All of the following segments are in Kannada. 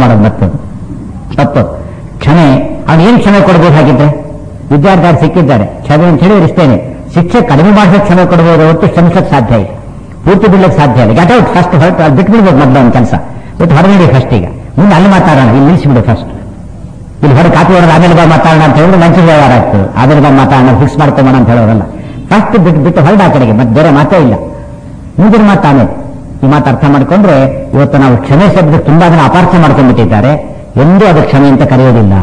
ಮಾಡೋದು ಮತ್ತೆ ತಪ್ಪು ಕ್ಷಮೆ ಅವ್ನು ಏನು ಕ್ಷಮೆ ಕೊಡ್ಬೇಕಾಗಿದ್ರೆ ವಿದ್ಯಾರ್ಥಿಗಳು ಸಿಕ್ಕಿದ್ದಾರೆ ಕ್ಷಮೆ ಅಂತ ಹೇಳಿ ಇಷ್ಟೇನೆ ಶಿಕ್ಷೆ ಕಡಿಮೆ ಮಾಡಿಸೋಕೆ ಕ್ಷಮೆ ಕೊಡಬಹುದು ಹೊರತು ಶ್ರಮಿಸೋಕೆ ಸಾಧ್ಯ ಇಲ್ಲ ಪೂರ್ತಿ ಬಿಡ್ಲಿಕ್ಕೆ ಸಾಧ್ಯ ಇಲ್ಲ ಗೆಟ್ ಔಟ್ ಫಸ್ಟ್ ಹೊರಟು ಅದು ಬಿಟ್ಬಿಡ್ಬೋದು ಮೊದಲು ಒಂದು ಕೆಲಸ ಬಿಟ್ಟು ಹೊರಗಡೆ ಫಸ್ಟ್ ಈಗ ಮುಂದೆ ಅಲ್ಲಿ ಮಾತಾಡೋಣ ಇಲ್ಲಿ ನಿಲ್ಲಿಸಿಬಿಡು ಫಸ್ಟ್ ಇಲ್ಲಿ ಹೊರಗೆ ಕಾಪಿ ಹೊಡೆದು ಆಮೇಲೆ ಬಾ ಮಾತಾಡೋಣ ಅಂತ ಹೇಳಿದ್ರೆ ಲಂಚ್ ವ್ಯವಹಾರ ಆಗ್ತದೆ ಆಮೇಲೆ ಬಾ ಮಾತಾಡೋಣ ಫಿಕ್ಸ್ ಮಾಡ್ಕೊಂಬೋಣ ಅಂತ ಹೇಳೋರಲ್ಲ ಫಸ್ಟ್ ಬಿಟ್ಟು ಬಿಟ್ಟು ಹೊರಡ ಆ ಕಡೆಗೆ ಮತ್ತೆ ಬೇರೆ ಮಾತೇ ಇಲ್ಲ ಮುಂದಿನ ಮಾತು ಆಮೇಲೆ ಈ ಮಾತು ಅರ್ಥ ಮಾಡ್ಕೊಂಡ್ರೆ ಇವತ್ತು ನಾವು ಕ್ಷಮೆ ಶಬ್ದ ತುಂಬಾ ಜನ ಅಪಾರ್ಥ ಮಾಡ್ಕೊಂಡ್ಬಿಟ್ಟಿದ್ದಾರೆ ಎಂದೂ ಅದು ಕ್ಷಮೆ ಅಂತ ಕರೆಯೋದಿಲ್ಲ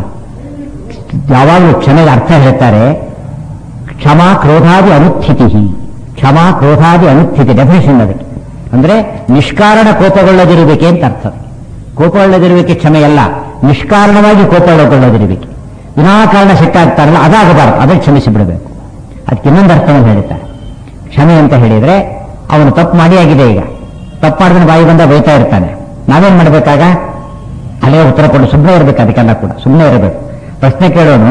ಯಾವಾಗಲೂ ಕ್ಷಮೆಗೆ ಅರ್ಥ ಹೇಳ್ತಾರೆ ಕ್ಷಮಾ ಕ್ರೋಧಾದಿ ಅನುತ್ಥಿತಿ ಕ್ಷಮಾ ಕ್ರೋಧಾದಿ ಅನುತ್ಥಿತಿ ಡೆಫಿನೇಷನ್ ಅದಕ್ಕೆ ಅಂದ್ರೆ ನಿಷ್ಕಾರಣ ಕೋಪಗೊಳ್ಳದಿರುವಿಕೆ ಅಂತ ಅರ್ಥ ಕೋಪಗೊಳ್ಳದಿರುವಿಕೆ ಕ್ಷಮೆಯಲ್ಲ ನಿಷ್ಕಾರಣವಾಗಿ ಕೋಪಗೊಳ್ಳದಿರುವಿಕೆ ವಿನಾಕಾರಣ ಸಿಟ್ಟಾಗ್ತಾರಲ್ಲ ಅದಾಗಬಾರದು ಅದಕ್ಕೆ ಕ್ಷಮಿಸಿ ಬಿಡಬೇಕು ಅದಕ್ಕೆ ಇನ್ನೊಂದು ಅರ್ಥವನ್ನು ಹೇಳ್ತಾರೆ ಕ್ಷಮೆ ಅಂತ ಹೇಳಿದ್ರೆ ಅವನು ತಪ್ಪು ಮಾಡಿ ಆಗಿದೆ ಈಗ ತಪ್ಪು ಮಾಡಿದ್ರೆ ಬಾಯಿ ಬಂದ ಬೈತಾ ಇರ್ತಾನೆ ನಾವೇನ್ ಮಾಡ್ಬೇಕಾಗ ಅಲ್ಲೇ ಉತ್ತರ ಕೊಡು ಸುಮ್ಮನೆ ಇರಬೇಕು ಅದಕ್ಕೆಲ್ಲ ಕೂಡ ಸುಮ್ಮನೆ ಇರಬೇಕು ಪ್ರಶ್ನೆ ಕೇಳೋನು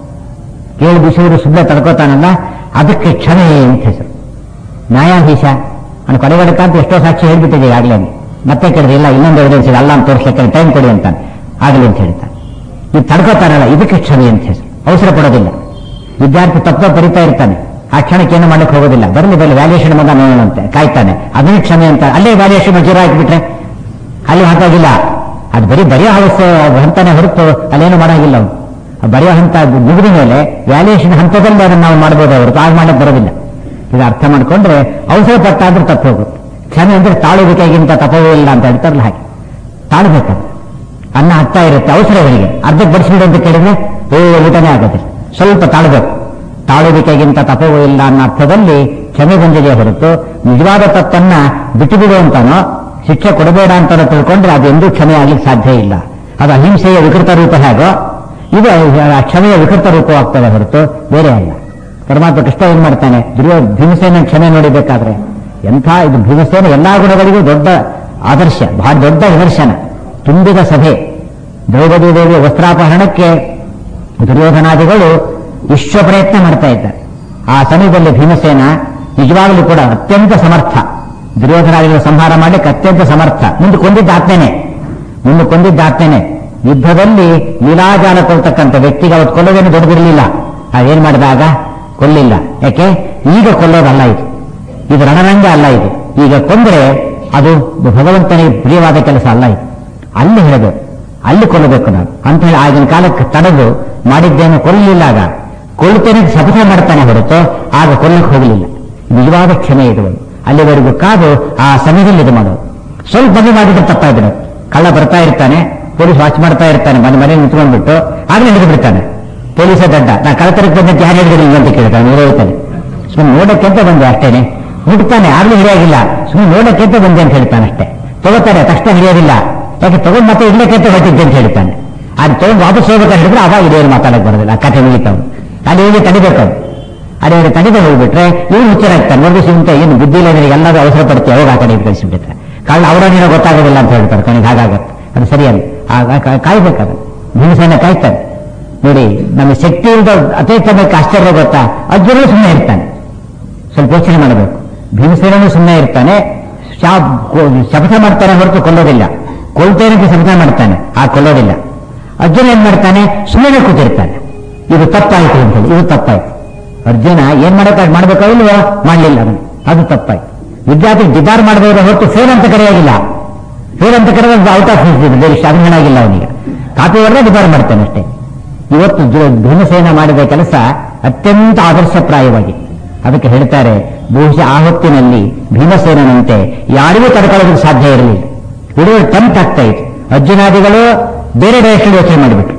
ಕೇಳಿ ಬಿಸಿವರು ಸುಮ್ಮನೆ ತಡ್ಕೋತಾನಲ್ಲ ಅದಕ್ಕೆ ಕ್ಷಮೆ ಅಂತ ಹೆಸರು ನ್ಯಾಯಾಧೀಶ ಅವನು ಕೊಲೆಗಡಕಂತ ಎಷ್ಟೋ ಸಾಕ್ಷಿ ಹೇಳ್ಬಿಟ್ಟಿದೆ ಈಗಾಗಲೇ ಮತ್ತೆ ಕೇಳಿದ್ರೆ ಇಲ್ಲ ಇನ್ನೊಂದು ಎವಿಡೆನ್ಸ್ ಇದೆ ಅಲ್ಲ ಅಂತ ತೋರಿಸ್ಲಿಕ್ಕೆ ಟೈಮ್ ಕೊಡಿ ಅಂತಾನೆ ಆಗಲಿ ಅಂತ ಹೇಳ್ತಾನೆ ಇದು ತಡ್ಕೋತಾನಲ್ಲ ಇದಕ್ಕೆ ಕ್ಷಮೆ ಅಂತ ಹೆಸರು ಅವಸರ ಪಡೋದಿಲ್ಲ ವಿದ್ಯಾರ್ಥಿ ತಪ್ಪ ಬರಿತಾ ಇರ್ತಾನೆ ಆ ಕ್ಷಣಕ್ಕೆ ಏನು ಮಾಡಕ್ಕೆ ಹೋಗೋದಿಲ್ಲ ಬರಲಿ ಬರಲಿ ವ್ಯಾಲ್ಯೂಷನ್ ಬಂದ ನೋಡೋಣಂತೆ ಕಾಯ್ತಾನೆ ಅದನ್ನೇ ಕ್ಷಮೆ ಅಂತ ಅಲ್ಲೇ ವ್ಯಾಲ್ಯೂಷನ್ ಜೀರೋ ಹಾಕಿಬಿಟ್ರೆ ಅಲ್ಲಿ ಹಾಕಾಗಿಲ್ಲ ಅದು ಬರೀ ಬರೆಯೋ ಹವಸ ಹಂತನೇ ಹೊರತು ಅಲ್ಲೇನು ಮಾಡೋಂಗಿಲ್ಲ ಅವನು ಆ ಬರೆಯೋ ಹಂತ ಮುಗಿದ ಮೇಲೆ ವ್ಯಾಲ್ಯೂಷನ್ ಹಂತದಲ್ಲಿ ಅದನ್ನು ನಾವು ಮಾಡ್ಬೋದು ಹೊರತು ಆಗ ಮಾಡಕ್ಕೆ ಬರೋದಿಲ್ಲ ಇದು ಅರ್ಥ ಮಾಡ್ಕೊಂಡ್ರೆ ಅವಸರ ಪಟ್ಟ ಅಂದ್ರೆ ತಪ್ಪು ಹೋಗುತ್ತೆ ಕ್ಷಮೆ ಅಂದ್ರೆ ತಾಳುವಿಕೆಗಿಂತ ತಪವೂ ಇಲ್ಲ ಅಂತ ಹೇಳ್ತಾರಲ್ಲ ಹಾಗೆ ತಾಳ್ಬೇಕು ಅನ್ನ ಹತ್ತಾ ಇರುತ್ತೆ ಅವಸರಗಳಿಗೆ ಅರ್ಧಕ್ಕೆ ಬಡಿಸ್ಬಿಡು ಅಂತ ಕೇಳಿದ್ರೆ ಓ ಊಟನೇ ಆಗೋದಿಲ್ಲ ಸ್ವಲ್ಪ ತಾಳ್ಬೇಕು ತಾಳುವಿಕೆಗಿಂತ ತಪವೂ ಇಲ್ಲ ಅನ್ನೋ ಅರ್ಥದಲ್ಲಿ ಕ್ಷಮೆ ಬಂದಿದೆ ಹೊರತು ನಿಜವಾದ ತಪ್ಪನ್ನ ಬಿಟ್ಟು ಬಿಡು ಅಂತಾನೋ ಶಿಕ್ಷೆ ಕೊಡಬೇಡ ಅಂತ ತಿಳ್ಕೊಂಡ್ರೆ ಅದು ಎಂದೂ ಕ್ಷಮೆ ಆಗ್ಲಿಕ್ಕೆ ಸಾಧ್ಯ ಇಲ್ಲ ಅದು ಅಹಿಂಸೆಯ ವಿಕೃತ ರೂಪ ಹೇಗೋ ಇದು ಆ ಕ್ಷಮೆಯ ವಿಕೃತ ರೂಪವಾಗ್ತದೆ ಹೊರತು ಬೇರೆ ಅಲ್ಲ ಪರಮಾತ್ಮ ಕೃಷ್ಣ ಏನ್ ಮಾಡ್ತಾನೆ ದುರ್ಯೋ ಭೀಮಸೇನ ಕ್ಷಮೆ ನೋಡಿಬೇಕಾದ್ರೆ ಎಂಥ ಇದು ಭೀಮಸೇನ ಎಲ್ಲಾ ಗುಣಗಳಿಗೂ ದೊಡ್ಡ ಆದರ್ಶ ಬಹಳ ದೊಡ್ಡ ನಿದರ್ಶನ ತುಂಬಿದ ಸಭೆ ದ್ರೌಪದಿ ದೇವಿಯ ವಸ್ತ್ರಾಪಹರಣಕ್ಕೆ ದುರ್ಯೋಧನಾದಿಗಳು ವಿಶ್ವ ಪ್ರಯತ್ನ ಮಾಡ್ತಾ ಇದ್ದಾರೆ ಆ ಸಮಯದಲ್ಲಿ ಭೀಮಸೇನ ನಿಜವಾಗಲೂ ಕೂಡ ಅತ್ಯಂತ ಸಮರ್ಥ ದುರ್ಯೋಧನಾದಿಗಳ ಸಂಹಾರ ಮಾಡಲಿಕ್ಕೆ ಅತ್ಯಂತ ಸಮರ್ಥ ಮುಂದೆ ಕೊಂದಿದ್ದ ಆತ್ಮೇನೆ ಮುಂದೆ ಕೊಂದಿದ್ದ ಆತ್ಮೇನೆ ಯುದ್ಧದಲ್ಲಿ ಲೀಲಾಜಾಲ ಕೊಡ್ತಕ್ಕಂಥ ವ್ಯಕ್ತಿಗೆ ಅವತ್ತು ಕೊಲ್ಲೋದೇನು ದೊಡ್ಡದಿರಲಿಲ್ಲ ಅದೇನ್ ಮಾಡಿದಾಗ ಕೊಲ್ಲಿಲ್ಲ ಯಾಕೆ ಈಗ ಕೊಲ್ಲೋದಲ್ಲ ಇದು ಇದು ರಣರಂಗ ಅಲ್ಲ ಇದು ಈಗ ಕೊಂದ್ರೆ ಅದು ಭಗವಂತನಿಗೆ ಪ್ರಿಯವಾದ ಕೆಲಸ ಅಲ್ಲ ಇದು ಅಲ್ಲಿ ಹೇಳಬೇಕು ಅಲ್ಲಿ ಕೊಲ್ಲಬೇಕು ನಾವು ಅಂತ ಹೇಳಿ ಆಗಿನ ಕಾಲಕ್ಕೆ ತಡೆದು ಮಾಡಿದ್ದೇನು ಕೊಲ್ಲಲಿಲ್ಲ ಆಗ ಕೊಲ್ತೇನೆ ಶಪಥ ಮಾಡ್ತಾನೆ ಹೊರತು ಆಗ ಕೊಲ್ಲಕ್ಕೆ ಹೋಗಲಿಲ್ಲ ನಿಜವಾದ ಕ್ಷಮೆ ಇದು ಅಲ್ಲಿವರೆಗೂ ಕಾದು ಆ ಸಮಯದಲ್ಲಿ ಇದು ಮಾಡೋದು ಸ್ವಲ್ಪ ಮನೆ ಮಾಡಿದ್ರೆ ತಪ್ಪಾದ್ರೆ ಕಳ್ಳ ಬರ್ತಾ ಇರ್ತಾನೆ ಪೊಲೀಸ್ ವಾಚ್ ಮಾಡ್ತಾ ಇರ್ತಾನೆ ಮನೆ ಮನೆ ನಿಂತ್ಕೊಂಡ್ಬಿಟ್ಟು ಆಗಲೇ ಹಿಡಿದು ಬಿಡ್ತಾನೆ ಪೊಲೀಸ ದಡ್ಡ ನಾ ಕಳತರಕ್ಕೆ ಬಂದಕ್ಕೆ ಯಾರು ಹಿಡಿದಿಲ್ಲ ಅಂತ ಕೇಳ್ತಾನೆ ಹೋಗ್ತಾನೆ ಸುಮ್ಮನೆ ನೋಡಕ್ಕೆ ಅಂತ ಬಂದೆ ಅಷ್ಟೇನೆ ಮುಟ್ತಾನೆ ಆಗ್ಲೂ ಹಿಡಿಯಾಗಿಲ್ಲ ಸುಮ್ಮನೆ ನೋಡಕ್ಕೆ ಅಂತ ಬಂದೆ ಅಂತ ಹೇಳ್ತಾನೆ ಅಷ್ಟೇ ತಗೋತಾರೆ ತಕ್ಷಣ ಹಿಡಿಯೋದಿಲ್ಲ ಯಾಕೆ ತಗೊಂಡ್ ಮತ್ತೆ ಇಡ್ಲಿಕ್ಕೆ ಅಂತ ಹೊಟ್ಟಿದ್ದೆ ಅಂತ ಹೇಳ್ತಾನೆ ಅದು ತಗೊಂಡು ವಾಪಸ್ ಹೋಗ್ಬೇಕಾದ್ರೆ ಹಿಡಿದ್ರೆ ಅವಾಗ ಇದೇನು ಮಾತಾಡಕ್ ಬರೋದಿಲ್ಲ ಆ ಕಥೆ ಮುಗಿತಾವ್ ಅಲ್ಲಿ ಹೋಗಿ ತಡಿಬೇಕು ಅವ್ನು. ಅಲ್ಲಿ ಹೋಗಿ ತಡಿದೆ ಹೋಗ್ಬಿಟ್ರೆ ಇವ್ನು ಹುಚ್ಚರಾಗ್ತಾನೆ ನೋಡಿ ಸಿಂತ ಏನು ಬುದ್ಧಿ ಇಲ್ಲ ಅಂದ್ರೆ ಎಲ್ಲರೂ ಅವಸರ ಪಡ್ತೀವಿ ಅವಾಗ ಆ ಕಡೆ ಕಳಿಸಿಬಿಟ್ಟಿರ್ತಾರೆ ಕಾರಣ ಅವರನ್ನೇನೋ ಗೊತ್ತಾಗೋದಿಲ್ಲ ಅಂತ ಹೇಳ್ತಾರೆ ಕೊನೆಗೆ ಹಾಗಾಗತ್ತೆ ಅದು ಸರಿಯಲ್ಲ ಆಗ ಕಾ- ಕಾಯ್ಬೇಕದು ಭೀಮಸೇನ ಕಾಯ್ತಾನೆ ನೋಡಿ ನಮ್ಮ ಶಕ್ತಿ ಇಲ್ಲದ ಅತಿ ಸಮಯಕ್ಕೆ ಆಶ್ಚರ್ಯ ಗೊತ್ತಾ ಅರ್ಜುನನು ಸುಮ್ಮನೆ ಇರ್ತಾನೆ ಸ್ವಲ್ಪ ಯೋಚನೆ ಮಾಡಬೇಕು ಭೀಮಸೇನನು ಸುಮ್ಮನೆ ಇರ್ತಾನೆ ಶಾ- ಕೊ- ಶಪಥ ಮಾಡ್ತಾನೆ ಹೊರತು ಕೊಲ್ಲೋದಿಲ್ಲ ಕೊಲ್ತೇನೆ ಶಪಥ ಮಾಡ್ತಾನೆ ಆ ಕೊಲ್ಲೋದಿಲ್ಲ ಅರ್ಜುನ ಏನ್ ಮಾಡ್ತಾನೆ ಸುಮ್ಮನೆ ಕೂತಿರ್ತಾನೆ ಇದು ತಪ್ಪಾಯ್ತು ಅಂತ ಹೇಳಿ ಇದು ತಪ್ಪಾಯ್ತು ಅರ್ಜುನ ಏನ್ ಮಾಡಬೇಕಾಗಿ ಮಾಡ್ಬೇಕಾಗಿಲ್ವೋ ಮಾಡ್ಲಿಲ್ಲ ಅವನು ಅದು ತಪ್ಪಾಯ್ತು ವಿದ್ಯಾರ್ಥಿ ಡಿಬಾರ್ ಮಾಡಬಹುದು ಹೊರತು ಫೇಲ್ ಅಂತ ಕರೆಯಾಗಿಲ್ಲ ಫೇಲ್ ಅಂತ ಕರೆದಾಗ ಔಟ್ ಆಫ್ ಆಗಿಲ್ಲ ಅವನಿಗೆ ಕಾಪಿ ಹೊಡೆದ್ರೆ ಡಿಬಾರ್ ಮಾಡ್ತಾನೆ ಅಷ್ಟೇ ಇವತ್ತು ಜ- ಭೀಮಸೇನ ಮಾಡಿದ ಕೆಲಸ ಅತ್ಯಂತ ಆದರ್ಶಪ್ರಾಯವಾಗಿ ಅದಕ್ಕೆ ಹೇಳ್ತಾರೆ ಬಹುಶಃ ಆ ಹೊತ್ತಿನಲ್ಲಿ ಭೀಮಸೇನಂತೆ ಯಾರಿಗೂ ತಡ್ಕೊಳ್ಳೋದಕ್ಕೆ ಸಾಧ್ಯ ಇರಲಿಲ್ಲ ಇಡೀ ಟೆಂಪ್ಟ್ ಆಗ್ತಾ ಇತ್ತು ಅರ್ಜುನಾದಿಗಳು ಬೇರೆ ಡೈರೆಕ್ಷನ್ ಯೋಚನೆ ಮಾಡಿಬಿಟ್ರು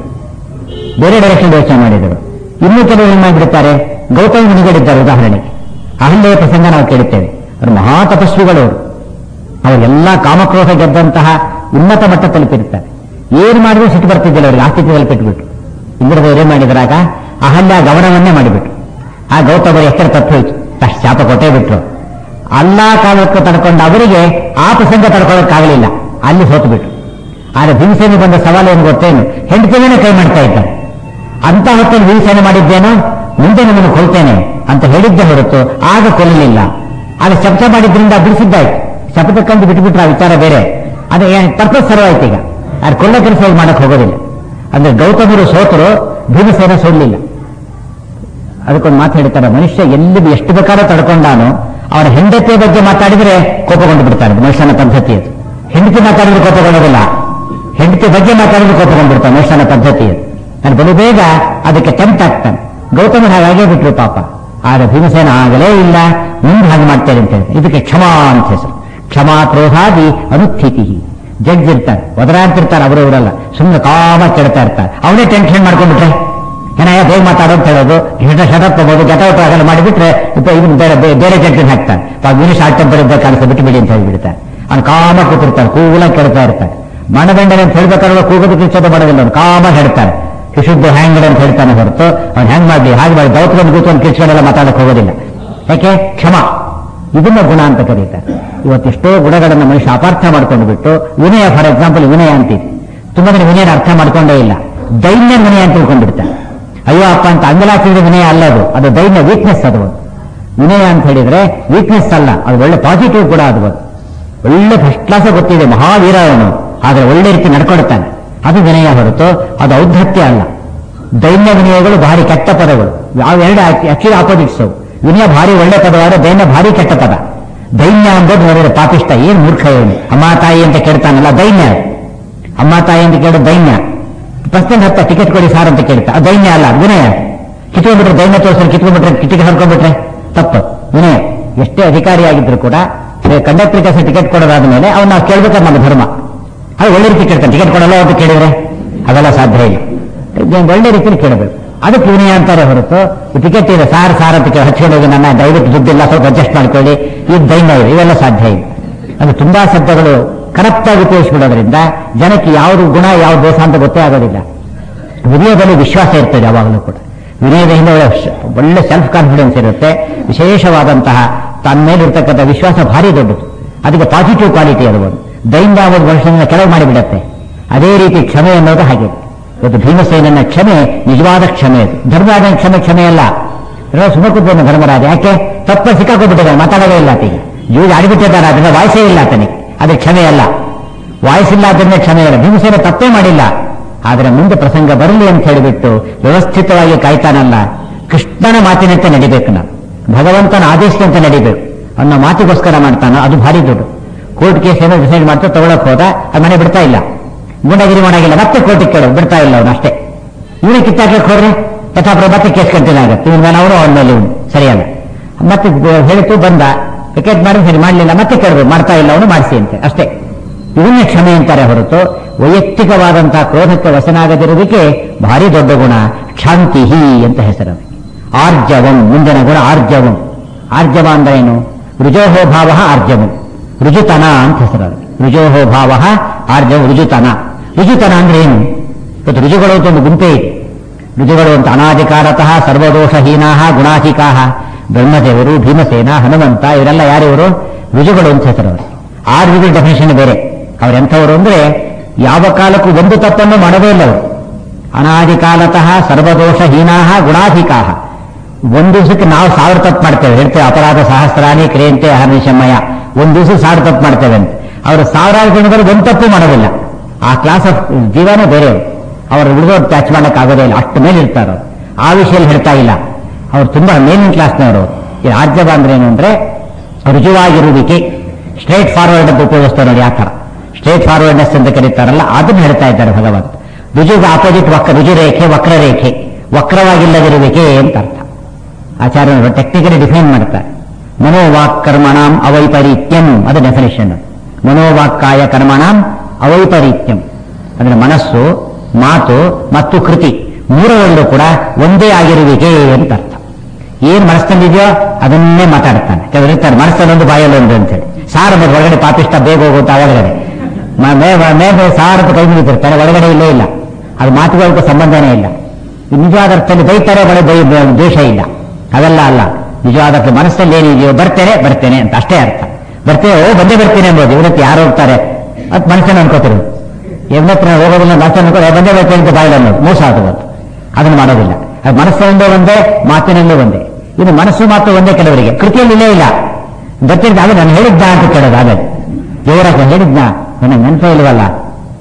ಬೇರೆ ಡೈರೆಕ್ಷನ್ ಯೋಚನೆ ಮಾಡಿದರು ಇನ್ನೂ ಕೆಲವರು ಏನ್ ಮಾಡಿಬಿಡ್ತಾರೆ ಗೌತಮ ಮುನಿಗಳಿದ್ದಾರೆ ಉದಾಹರಣೆಗೆ ಅಹಲ್ಯೆಯ ಪ್ರಸಂಗ ನಾವು ಕೇಳುತ್ತೇವೆ ಅವರು ಮಹಾ ತಪಸ್ವಿಗಳು ಅವರು ಅವರೆಲ್ಲ ಕಾಮಕ್ರೋಧ ಗೆದ್ದಂತಹ ಉನ್ನತ ಮಟ್ಟ ತಲುಪಿರ್ತಾರೆ ಏನು ಮಾಡಿದ್ರು ಸಿಟ್ಟು ಬರ್ತಿದ್ದಿಲ್ಲ ಅವರಿಗೆ ಆ ಸ್ಥಿತಿಯಲ್ಲಿ ಬಿಟ್ಬಿಟ್ಟು ಇಂದ್ರದೇವರು ಏನ್ ಮಾಡಿದ್ರಾಗ ಅಹಲ್ಯ ಗಮನವನ್ನೇ ಮಾಡಿಬಿಟ್ರು ಆ ಗೌತಮರು ಎಷ್ಟರ ತಪ್ಪು ಹೋಯ್ತು ಅಷ್ಟು ಶಾಪ ಕೊಟ್ಟೇ ಬಿಟ್ರು ಎಲ್ಲಾ ಕಾಲಕ್ಕೂ ತಡ್ಕೊಂಡ ಅವರಿಗೆ ಆ ಪ್ರಸಂಗ ತಡ್ಕೊಳ್ಳೋಕ್ಕಾಗಲಿಲ್ಲ ಅಲ್ಲಿ ಸೋತು ಬಿಟ್ರು ಆದ್ರೆ ಭೀಮಸೇನೆ ಬಂದ ಸವಾಲು ಏನು ಗೊತ್ತೇನು ಹೆಂಡತಿನೇ ಕೈ ಮಾಡ್ತಾ ಇದ್ದಾರೆ ಅಂತ ಹೊತ್ತಲ್ಲಿ ಭೀಮಸೇನೆ ಮಾಡಿದ್ದೇನೋ ಮುಂದೆ ನಮ್ಮನ್ನು ಕೊಲ್ತೇನೆ ಅಂತ ಹೇಳಿದ್ದೆ ಹೊರತು ಆಗ ಕೊಲ್ಲಲಿಲ್ಲ ಆಗ ಶಬ್ದ ಮಾಡಿದ್ರಿಂದ ಬಿಡಿಸಿದ್ದಾಯ್ತು ಶಬ್ದ ಕಂಡು ಬಿಟ್ಟುಬಿಟ್ರೆ ಆ ವಿಚಾರ ಬೇರೆ ಅದೇ ಪರ್ಪಸ್ ಸರ್ವಾಯ್ತು ಈಗ ಅದು ಕೊಲ್ಲ ಕೆಲಸ ಏನ್ ಮಾಡಕ್ ಹೋಗೋದಿಲ್ಲ ಅಂದ್ರೆ ಗೌತಮರು ಸೋತರು ಭೀಮಸೇನ ಸೋಲಿಲ್ಲ ಅದಕ್ಕೊಂದು ಮಾತು ಹೇಳ್ತಾರೆ ಮನುಷ್ಯ ಎಲ್ಲಿ ಎಷ್ಟು ಬೇಕಾದ್ರೂ ತಡ್ಕೊಂಡಾನು ಅವರ ಹೆಂಡತಿಯ ಬಗ್ಗೆ ಮಾತಾಡಿದ್ರೆ ಕೋಪಗೊಂಡು ಬಿಡ್ತಾನೆ ಮನುಷ್ಯನ ಪದ್ಧತಿ ಅದು ಹೆಂಡತಿ ಮಾತಾಡಿದ್ರೆ ಕೋಪಗೊಳ್ಳೋದಿಲ್ಲ ಹೆಂಡತಿ ಬಗ್ಗೆ ಮಾತಾಡಿದ್ರೆ ಕೋಪಗೊಂಡು ಬಿಡ್ತಾನೆ ಮನುಷ್ಯನ ಪದ್ಧತಿ ಅದು ನಾನು ಬಲು ಬೇಗ ಅದಕ್ಕೆ ಟೆಂಪ್ಟ್ ಆಗ್ತಾನೆ ಗೌತಮನ ಹಾಗೆ ಬಿಟ್ರು ಪಾಪ ಆದ್ರೆ ಭೀಮಸೇನ ಆಗಲೇ ಇಲ್ಲ ಮುಂದೆ ಹಾಗೆ ಮಾಡ್ತೇನೆ ಅಂತ ಹೇಳ್ತಾರೆ ಇದಕ್ಕೆ ಕ್ಷಮಾ ಅಂತ ಹೆಸರು ಕ್ಷಮಾ ಕ್ರೋಧಾದಿ ಅನುಸ್ಥಿತಿ ಜಡ್ಜ್ ಇರ್ತಾರೆ ಒದರಾಡ್ತಿರ್ತಾರೆ ಅವರು ಇವರಲ್ಲ ಸುಮ್ಮನೆ ಕಾಮ ಕೆಡ್ತಾ ಇರ್ತಾರೆ ಅವನೇ ಟೆನ್ಷನ್ ಮಾಡ್ಕೊಂಡ್ಬಿಟ್ರೆ ಏನಯ್ಯ ಬೇಗ ಮಾತಾಡೋ ಅಂತ ಹೇಳೋದು ಗಿಟ ಶಟಪ್ ತಗೋದು ಗೆಟೌಟ್ ಆಗಲ್ಲ ಮಾಡಿಬಿಟ್ರೆ ಇಪ್ಪ ಇದನ್ನ ಬೇರೆ ಬೇ- ಬೇರೆ ಜಡ್ಜನ್ ಹಾಕ್ತಾನೆ ವಿನಿ ಶಾರ್ಟ್ ಟೆಂಪರ್ ಇದ್ದ ಕಾಣಿಸ ಬಿಟ್ಟು ಬಿಡಿ ಅಂತ ಹೇಳ್ಬಿಡ್ತಾರೆ ಅವ್ನು ಕಾಮ ಕೂತಿರ್ತಾನೆ ಕೂಲ ಕೆಡ್ತಾ ಇರ್ತಾರೆ ಮಣದಂಡನೆ ಅಂತ ಹೇಳ್ಬೇಕಾದ್ರೆ ಕೂಗೋದು ಕಿಚ್ಚೋದು ಮಾಡೋದಿಲ್ಲ ಅವ್ನು ಕಾಮ ಹೇಳ್ತಾನೆ ವಿಶುದ್ಧ ಹ್ಯಾಂಗ್ ಅಂತ ಹೇಳ್ತಾನೆ ಹೊರತು ಅವ್ನು ಹೆಂಗ್ ಮಾಡ್ಲಿ ಹಾಗೆ ಮಾಡಿ ದೌತ್ಕೊಂಡು ಕೂತ್ಕೊಂಡು ಕಿಚ್ಕೊಂಡೆಲ್ಲ ಮಾತಾಡಕ್ ಹೋಗೋದಿಲ್ಲ ಯಾಕೆ ಕ್ಷಮ ಇದನ್ನ ಗುಣ ಅಂತ ಕರೀತಾರೆ ಇವತ್ತೆಷ್ಟೋ ಗುಣಗಳನ್ನು ಮನುಷ್ಯ ಅಪಾರ್ಥ ಮಾಡ್ಕೊಂಡು ಬಿಟ್ಟು ವಿನಯ ಫಾರ್ ಎಕ್ಸಾಂಪಲ್ ವಿನಯ ಅಂತಿದೆ ತುಂಬಾ ಜನ ವಿನಯನ ಅರ್ಥ ಮಾಡ್ಕೊಂಡೇ ಇಲ್ಲ ದೈನ್ಯ ವಿನಯ ಅಂತ ತಿಳ್ಕೊಂಡ್ಬಿಡ್ತಾರೆ ಅಯ್ಯೋ ಅಪ್ಪ ಅಂತ ಅಂಗಲಾಚಿದ ವಿನಯ ಅಲ್ಲ ಅದು ಅದು ದೈನ್ಯ ವೀಕ್ನೆಸ್ ಅದು ಒಂದು. ವಿನಯ ಅಂತ ಹೇಳಿದ್ರೆ ವೀಕ್ನೆಸ್ ಅಲ್ಲ ಅದು ಒಳ್ಳೆ ಪಾಸಿಟಿವ್ ಕೂಡ ಅದು ಒಂದು. ಒಳ್ಳೆ ಫಸ್ಟ್ ಕ್ಲಾಸ್ ಗೊತ್ತಿದೆ ಮಹಾವೀರ ಅವನು ಆದ್ರೆ ಒಳ್ಳೆ ರೀತಿ ನಡ್ಕೊಳ್ತಾನೆ ಅದು ವಿನಯ ಹೊರತು ಅದು ಔದ್ಧತ್ಯ ಅಲ್ಲ ದೈನ್ಯ ವಿನಯಗಳು ಭಾರಿ ಕೆಟ್ಟ ಪದಗಳು ಅವೆರಡು ಆಕ್ಚುಲಿ ಆಪೋಸಿಟ್ಸ್ ಅವು ವಿನಯ ಭಾರಿ ಒಳ್ಳೆ ಪದವಾದ್ರೆ ದೈನ್ಯ ಭಾರಿ ಕೆಟ್ಟ ಪದ ದೈನ್ಯ ಅಂಬೋದು ನೋಡಿದ್ರೆ ಪಾಪಿಷ್ಟ ಏನ್ ಮೂರ್ಖ ಇವನು ಅಮ್ಮ ತಾಯಿ ಅಂತ ಕೇಳ್ತಾನಲ್ಲ ದೈನ್ಯ ಅದು. ಅಮ್ಮ ತಾಯಿ ಅಂತ ಕೇಳೋದು ದೈನ್ಯ ಬಸ್ನಲ್ಲಿ ಹತ್ತ ಟಿಕೆಟ್ ಕೊಡಿ ಸಾರ್ ಅಂತ ಕೇಳ್ತಾ ಅದು ದೈನ್ಯ ಅಲ್ಲ ಅದು ವಿನಯ ಕಿತ್ಕೊಂಡ್ಬಿಟ್ರೆ ದೈನ್ಯ ತೋರಿಸ್ತಾರೆ ಕಿತ್ಕೊಂಡ್ಬಿಟ್ರೆ ಟಿಕೆಟ್ ಹರ್ಕೊಂಡ್ಬಿಟ್ರೆ ತಪ್ಪು ವಿನಯ ಎಷ್ಟೇ ಅಧಿಕಾರಿ ಆಗಿದ್ರು ಕೂಡ ಕಂಡಕ್ಟರ್ ಕೆಲಸ ಟಿಕೆಟ್ ಕೊಡೋದಾದ ಮೇಲೆ ಅವ್ನು ನಾವು ಕೇಳ್ಬೇಕಾದ್ರೆ ನಮ್ಮ ಧರ್ಮ ಅದು ಒಳ್ಳೆ ರೀತಿ ಕೇಳ್ತಾನೆ ಟಿಕೆಟ್ ಕೊಡಲ್ಲ ಅಂತ ಕೇಳಿದ್ರೆ ಅದೆಲ್ಲ ಸಾಧ್ಯ ಇಲ್ಲ ಇದು ಒಳ್ಳೆ ರೀತಿಯಲ್ಲಿ ಕೇಳಬೇಕು ಅದಕ್ಕೆ ವಿನಯ ಅಂತಾರೆ ಹೊರತು ಟಿಕೆಟ್ ಇದೆ ಸಾರ್ ಸಾರ್ ಅಂತ ಕೇಳಿ ಹಚ್ಕೊಂಡು ಹೋಗಿ ನನ್ನ ದಯವಿಟ್ಟು ದುಡ್ಡಿಲ್ಲ ಸ್ವಲ್ಪ ಅಡ್ಜಸ್ಟ್ ಮಾಡ್ಕೊಳ್ಳಿ ಇದು ದೈನ್ಯ ಇದೆ ಇವೆಲ್ಲ ಸಾಧ್ಯ ಇಲ್ಲ ಅದು ತುಂಬಾ ಶಬ್ದಗಳು ಕರೆಕ್ಟ್ ಆಗಿ ಉಪಯೋಗಿಸ್ಬಿಡೋದ್ರಿಂದ ಜನಕ್ಕೆ ಯಾವುದು ಗುಣ ಯಾವ್ದು ದೋಷ ಅಂತ ಗೊತ್ತೇ ಆಗೋದಿಲ್ಲ ವಿನಯದಲ್ಲಿ ವಿಶ್ವಾಸ ಇರ್ತದೆ ಯಾವಾಗಲೂ ಕೂಡ ವಿನಯದ ಹಿಂದೆ ಒಳ್ಳೆ ಶ- ಒಳ್ಳೆ ಸೆಲ್ಫ್ ಕಾನ್ಫಿಡೆನ್ಸ್ ಇರುತ್ತೆ ವಿಶೇಷವಾದಂತಹ ತನ್ನ ಮೇಲಿರ್ತಕ್ಕಂಥ ವಿಶ್ವಾಸ ಭಾರಿ ದೊಡ್ಡದು ಅದಕ್ಕೆ ಪಾಸಿಟಿವ್ ಕ್ವಾಲಿಟಿ ಅದು ಒಂದು ದೈನ್ಯ ಒಂದು ಮನುಷ್ಯನ ಕೆಲವು ಮಾಡಿಬಿಡತ್ತೆ ಅದೇ ರೀತಿ ಕ್ಷಮೆ ಅನ್ನೋದು ಹಾಗೆ ಇವತ್ತು ಭೀಮಸೇನನ ಕ್ಷಮೆ ನಿಜವಾದ ಕ್ಷಮೆ ಅದು ಧರ್ಮರಾಜನ ಕ್ಷಮೆ ಕ್ಷಮೆ ಅಲ್ಲ ಇರೋ ಸುಮ್ಮ ಕೂತ್ಕೊಂಡು ಧರ್ಮರಾಜ ಯಾಕೆ ತಪ್ಪ ಸಿಕ್ಕಾಕೊಂಡ್ಬಿಟ್ಟಿದ್ದಾನೆ ಮಾತಾಡೋದೇ ಇಲ್ಲ ಆತನಿಗೆ ಜೀವ ಆಡಿಬಿಟ್ಟಿದ್ದಾನೆ ಅದನ್ನ ವಾಯ್ಸೇ ಇಲ್ಲ ಆತನಿಗೆ ಅದು ಕ್ಷಮೆ ಅಲ್ಲ ವಾಯ್ಸಿಲ್ಲ ಅದನ್ನೇ ಕ್ಷಮೆ ಇಲ್ಲ ಭೀಮಸೇನ ತಪ್ಪೇ ಮಾಡಿಲ್ಲ ಆದರೆ ಮುಂದೆ ಪ್ರಸಂಗ ಬರಲಿ ಅಂತ ಹೇಳಿಬಿಟ್ಟು ವ್ಯವಸ್ಥಿತವಾಗಿ ಕಾಯ್ತಾನಲ್ಲ ಕೃಷ್ಣನ ಮಾತಿನಂತೆ ನಡಿಬೇಕು ನಾವು ಭಗವಂತನ ಆದೇಶದಂತೆ ನಡಿಬೇಕು ಅನ್ನೋ ಮಾತಿಗೋಸ್ಕರ ಮಾಡ್ತಾನೋ ಅದು ಭಾರಿ ದೊಡ್ಡ ಕೋರ್ಟ್ ಕೇಸ್ ಏನೋ ಡಿಸೈಡ್ ಮಾಡ್ತಾ ತಗೊಳಕ್ ಹೋದ ಅದು ಮನೆ ಬಿಡ್ತಾ ಇಲ್ಲ ಗುಂಡಗಿರಿ ಮಾಡಾಗಿಲ್ಲ ಮತ್ತೆ ಕೋರ್ಟಿಗೆ ಕೇಳೋದು ಬಿಡ್ತಾ ಇಲ್ಲ ಅವನು ಅಷ್ಟೇ ಇವನೇ ಕಿತ್ತಾಕ್ಲಿಕ್ಕೆ ಹೋದ್ರೆ ಯಥಾಪ್ರ ಮತ್ತೆ ಕೇಸ್ ಕಂಟಿನ್ಯೂ ಆಗುತ್ತೆ ಇವನ್ ಮೇಲೆ ಅವನು ಅವನ ಮೇಲೆ ಇವನು ಸರಿಯಲ್ಲ ಮತ್ತೆ ಹೇಳಿತು ಬಂದ ಟಿಕೆಟ್ ಮಾಡಿ ಸರಿ ಮಾಡಲಿಲ್ಲ ಮತ್ತೆ ಕೇಳಬೇಕು ಮಾಡ್ತಾ ಇಲ್ಲ ಅವನು ಮಾಡಿಸಿ ಅಂತೆ ಅಷ್ಟೇ ಇವನ್ನೇ ಕ್ಷಮೆ ಅಂತಾರೆ ಹೊರತು ವೈಯಕ್ತಿಕವಾದಂತಹ ಕ್ರೋಧಕ್ಕೆ ವಶನಾಗದಿರುವುದಕ್ಕೆ ಭಾರಿ ದೊಡ್ಡ ಗುಣ ಕ್ಷಾಂತಿ ಅಂತ ಹೆಸರು ಅದಕ್ಕೆ. ಆರ್ಜವಂ ಮುಂದಿನ ಗುಣ ಆರ್ಜವಂ ಆರ್ಜವ ಅಂದ್ರೆ ಏನು ರುಜೋಹೋ ಭಾವ ಆರ್ಜವಂ ರುಜುತನ ಅಂತ ಹೆಸರು ಅದಕ್ಕೆ. ರುಜೋಹೋ ಭಾವ ಆರ್ಜವ ರುಜುತನ ರುಜುತನ ಅಂದ್ರೆ ಏನು ಇವತ್ತು ರುಜುಗಳು ಅಂತ ಒಂದು ಗುಂಪೇ ಇದೆ ರುಜುಗಳು ಅಂತ ಅನಾಧಿಕಾರತಃ ಸರ್ವದೋಷಹೀನಾ ಗುಣಾಧಿಕಾ ಬ್ರಹ್ಮದೇವರು ಭೀಮಸೇನ ಹನುಮಂತ ಇವರೆಲ್ಲ ಯಾರಿವರು ರುಜುಗಳು ಅಂತ ಹೆಸರು ಅವರು ಆ ರುಜುಗಳ ಡೆಫಿನೇಷನ್ ಬೇರೆ ಅವರೆಂಥವರು ಅಂದ್ರೆ ಯಾವ ಕಾಲಕ್ಕೂ ಒಂದು ತಪ್ಪನ್ನು ಮಾಡೋದೇ ಇಲ್ಲ ಅವರು ಅನಾದಿ ಕಾಲತಃ ಸರ್ವದೋಷಹೀನಾ ಗುಣಾಧಿಕಾ ಒಂದು ದಿವಸಕ್ಕೆ ನಾವು ಸಾವಿರ ತಪ್ಪು ಮಾಡ್ತೇವೆ ಹೇಳ್ತೇವೆ ಅಪರಾಧ ಸಹಸ್ರಾನಿ ಕ್ರಿಯಂತೆ ಹರ್ನಿಶಮಯ ಒಂದು ದಿವಸ ಸಾವಿರ ತಪ್ಪು ಮಾಡ್ತೇವೆ ಅಂತ ಅವರು ಸಾವಿರಾರು ಜನಗಳು ಒಂದು ತಪ್ಪು ಮಾಡೋದಿಲ್ಲ ಆ ಕ್ಲಾಸ್ ಆಫ್ ಜೀವನ ಬೇರೆ ಅವರು ಉಳಿದವ್ರು ಟಚ್ ಮಾಡಕ್ ಆಗೋದೇ ಇಲ್ಲ ಅಷ್ಟು ಮೇಲೆ ಇರ್ತಾರೆ ಅವ್ರು. ಆ ವಿಷಯದಲ್ಲಿ ಹೇಳ್ತಾ ಇಲ್ಲ ಅವ್ರು ತುಂಬಾ ಮೇಲಿನ ಕ್ಲಾಸ್ನವರು ಈ ಆರ್ಜವ ಅಂದ್ರೆ ಏನು ಅಂದ್ರೆ ರುಜುವಾಗಿರುವಿಕೆ ಸ್ಟ್ರೇಟ್ ಫಾರ್ವರ್ಡ್ ಅಂತ ಉಪಯೋಗಿಸ್ತಾರೆ ನೋಡಿ ಆ ಥರ ಸ್ಟ್ರೇಟ್ ಫಾರ್ವರ್ಡ್ನೆಸ್ ಅಂತ ಕರೀತಾರಲ್ಲ ಅದನ್ನ ಹೇಳ್ತಾ ಇದ್ದಾರೆ ಭಗವಂತ ರುಜುಗೆ ಆಪೋಸಿಟ್ ವಕ್ರ ರುಜುರೇಖೆ ವಕ್ರರೇಖೆ ವಕ್ರವಾಗಿಲ್ಲದಿರುವಿಕೆ ಅಂತ ಅರ್ಥ ಆಚಾರ್ಯರು ಟೆಕ್ನಿಕಲಿ ಡಿಫೈನ್ ಮಾಡ್ತಾರೆ ಮನೋವಾಕ್ ಕರ್ಮಣಾಂ ಅವೈಪರೀತ್ಯಂ ಅದು ಡೆಫಿನೇಷನ್ ಮನೋವಾಕ್ಕಾಯ ಕರ್ಮಣಾಂ ಅವೈಪರೀತ್ಯಂ ಅಂದ್ರೆ ಮನಸ್ಸು ಮಾತು ಮತ್ತು ಕೃತಿ ಮೂರರಲ್ಲೂ ಕೂಡ ಒಂದೇ ಆಗಿರುವಿಕೆ ಅಂತ ಅರ್ಥ ಏನ್ ಮನಸ್ಸಿನಲ್ಲಿದೆಯೋ ಅದನ್ನೇ ಮಾತಾಡ್ತಾನೆ ಕೆಲವರು ಇರ್ತಾರೆ ಮನಸ್ಸಲ್ಲೊಂದು ಬಾಯಲ್ಲೊಂದು ಅಂತ ಹೇಳಿ ಸಾರ್ ಅನ್ನೋದು ಒಳಗಡೆ ಪಾಪಿಷ್ಟ ಬೇಗ ಹೋಗುತ್ತಾ ಒಳಗಡೆ ಮ- ಮೇ ಮೇ ಮೇ ಸಾರ್ ಅಂತ ಕೈ ಮುಗಿತಿರ್ತಾರೆ ಒಳಗಡೆ ಇಲ್ಲೇ ಇಲ್ಲ ಅದು ಮಾತುಗಳಿಗೆ ಸಂಬಂಧನೇ ಇಲ್ಲ ಈ ನಿಜವಾದ ಅರ್ಥದಲ್ಲಿ ಬೈತಾರೆ ಒಳಗೆ ಬೈ ಬೈ- ದ್ವೇಷ ಇಲ್ಲ ಅದೆಲ್ಲ ಅಲ್ಲ ನಿಜವಾದ ಅರ್ಥ ಮನಸ್ಸಲ್ಲಿ ಏನಿದೆಯೋ ಬರ್ತೇನೆ ಬರ್ತೇನೆ ಅಂತ ಅಷ್ಟೇ ಅರ್ಥ ಬರ್ತೇನೆ ಓ ಬಂದೇ ಬರ್ತೀನಿ ಎಂಬುದು ಇವತ್ತು ಯಾರು ಹೋಗ್ತಾರೆ ಅದು ಮನಸ್ಸನ್ನು ಅನ್ಕೋತಿರು ಇವತ್ತು ಹೋಗೋದಿಲ್ಲ ಮನಸ್ಸನ್ನು ಅನ್ಕೊಂಡು ಬಂದೇ ಬರ್ತೀನಿ ಅಂತ ಬಾಯಿಲ್ಲ ಅನ್ನೋದು ಮೋಸ ಅದು ಅದನ್ನು ಮಾಡೋದಿಲ್ಲ ಅದು ಮನಸ್ಸಿನಿಂದ ಒಂದೇ ಮಾತಿನಲ್ಲೂ ಒಂದೇ ಇದು ಮನಸ್ಸು ಮಾತು ಒಂದೇ ಕೆಲವರಿಗೆ ಕೃತಿಯಲ್ಲಿ ಇಲ್ಲೇ ಇಲ್ಲ ಗೊತ್ತಿದ್ದ ಅದು ನಾನು ಹೇಳಿದ್ದ ಅಂತ ಕೇಳೋದು ಆಮೇಲೆ ದೇವರಾಜ ಹೇಳಿದ್ನ ನನಗೆ ನೆನಪೇ ಇಲ್ವಲ್ಲ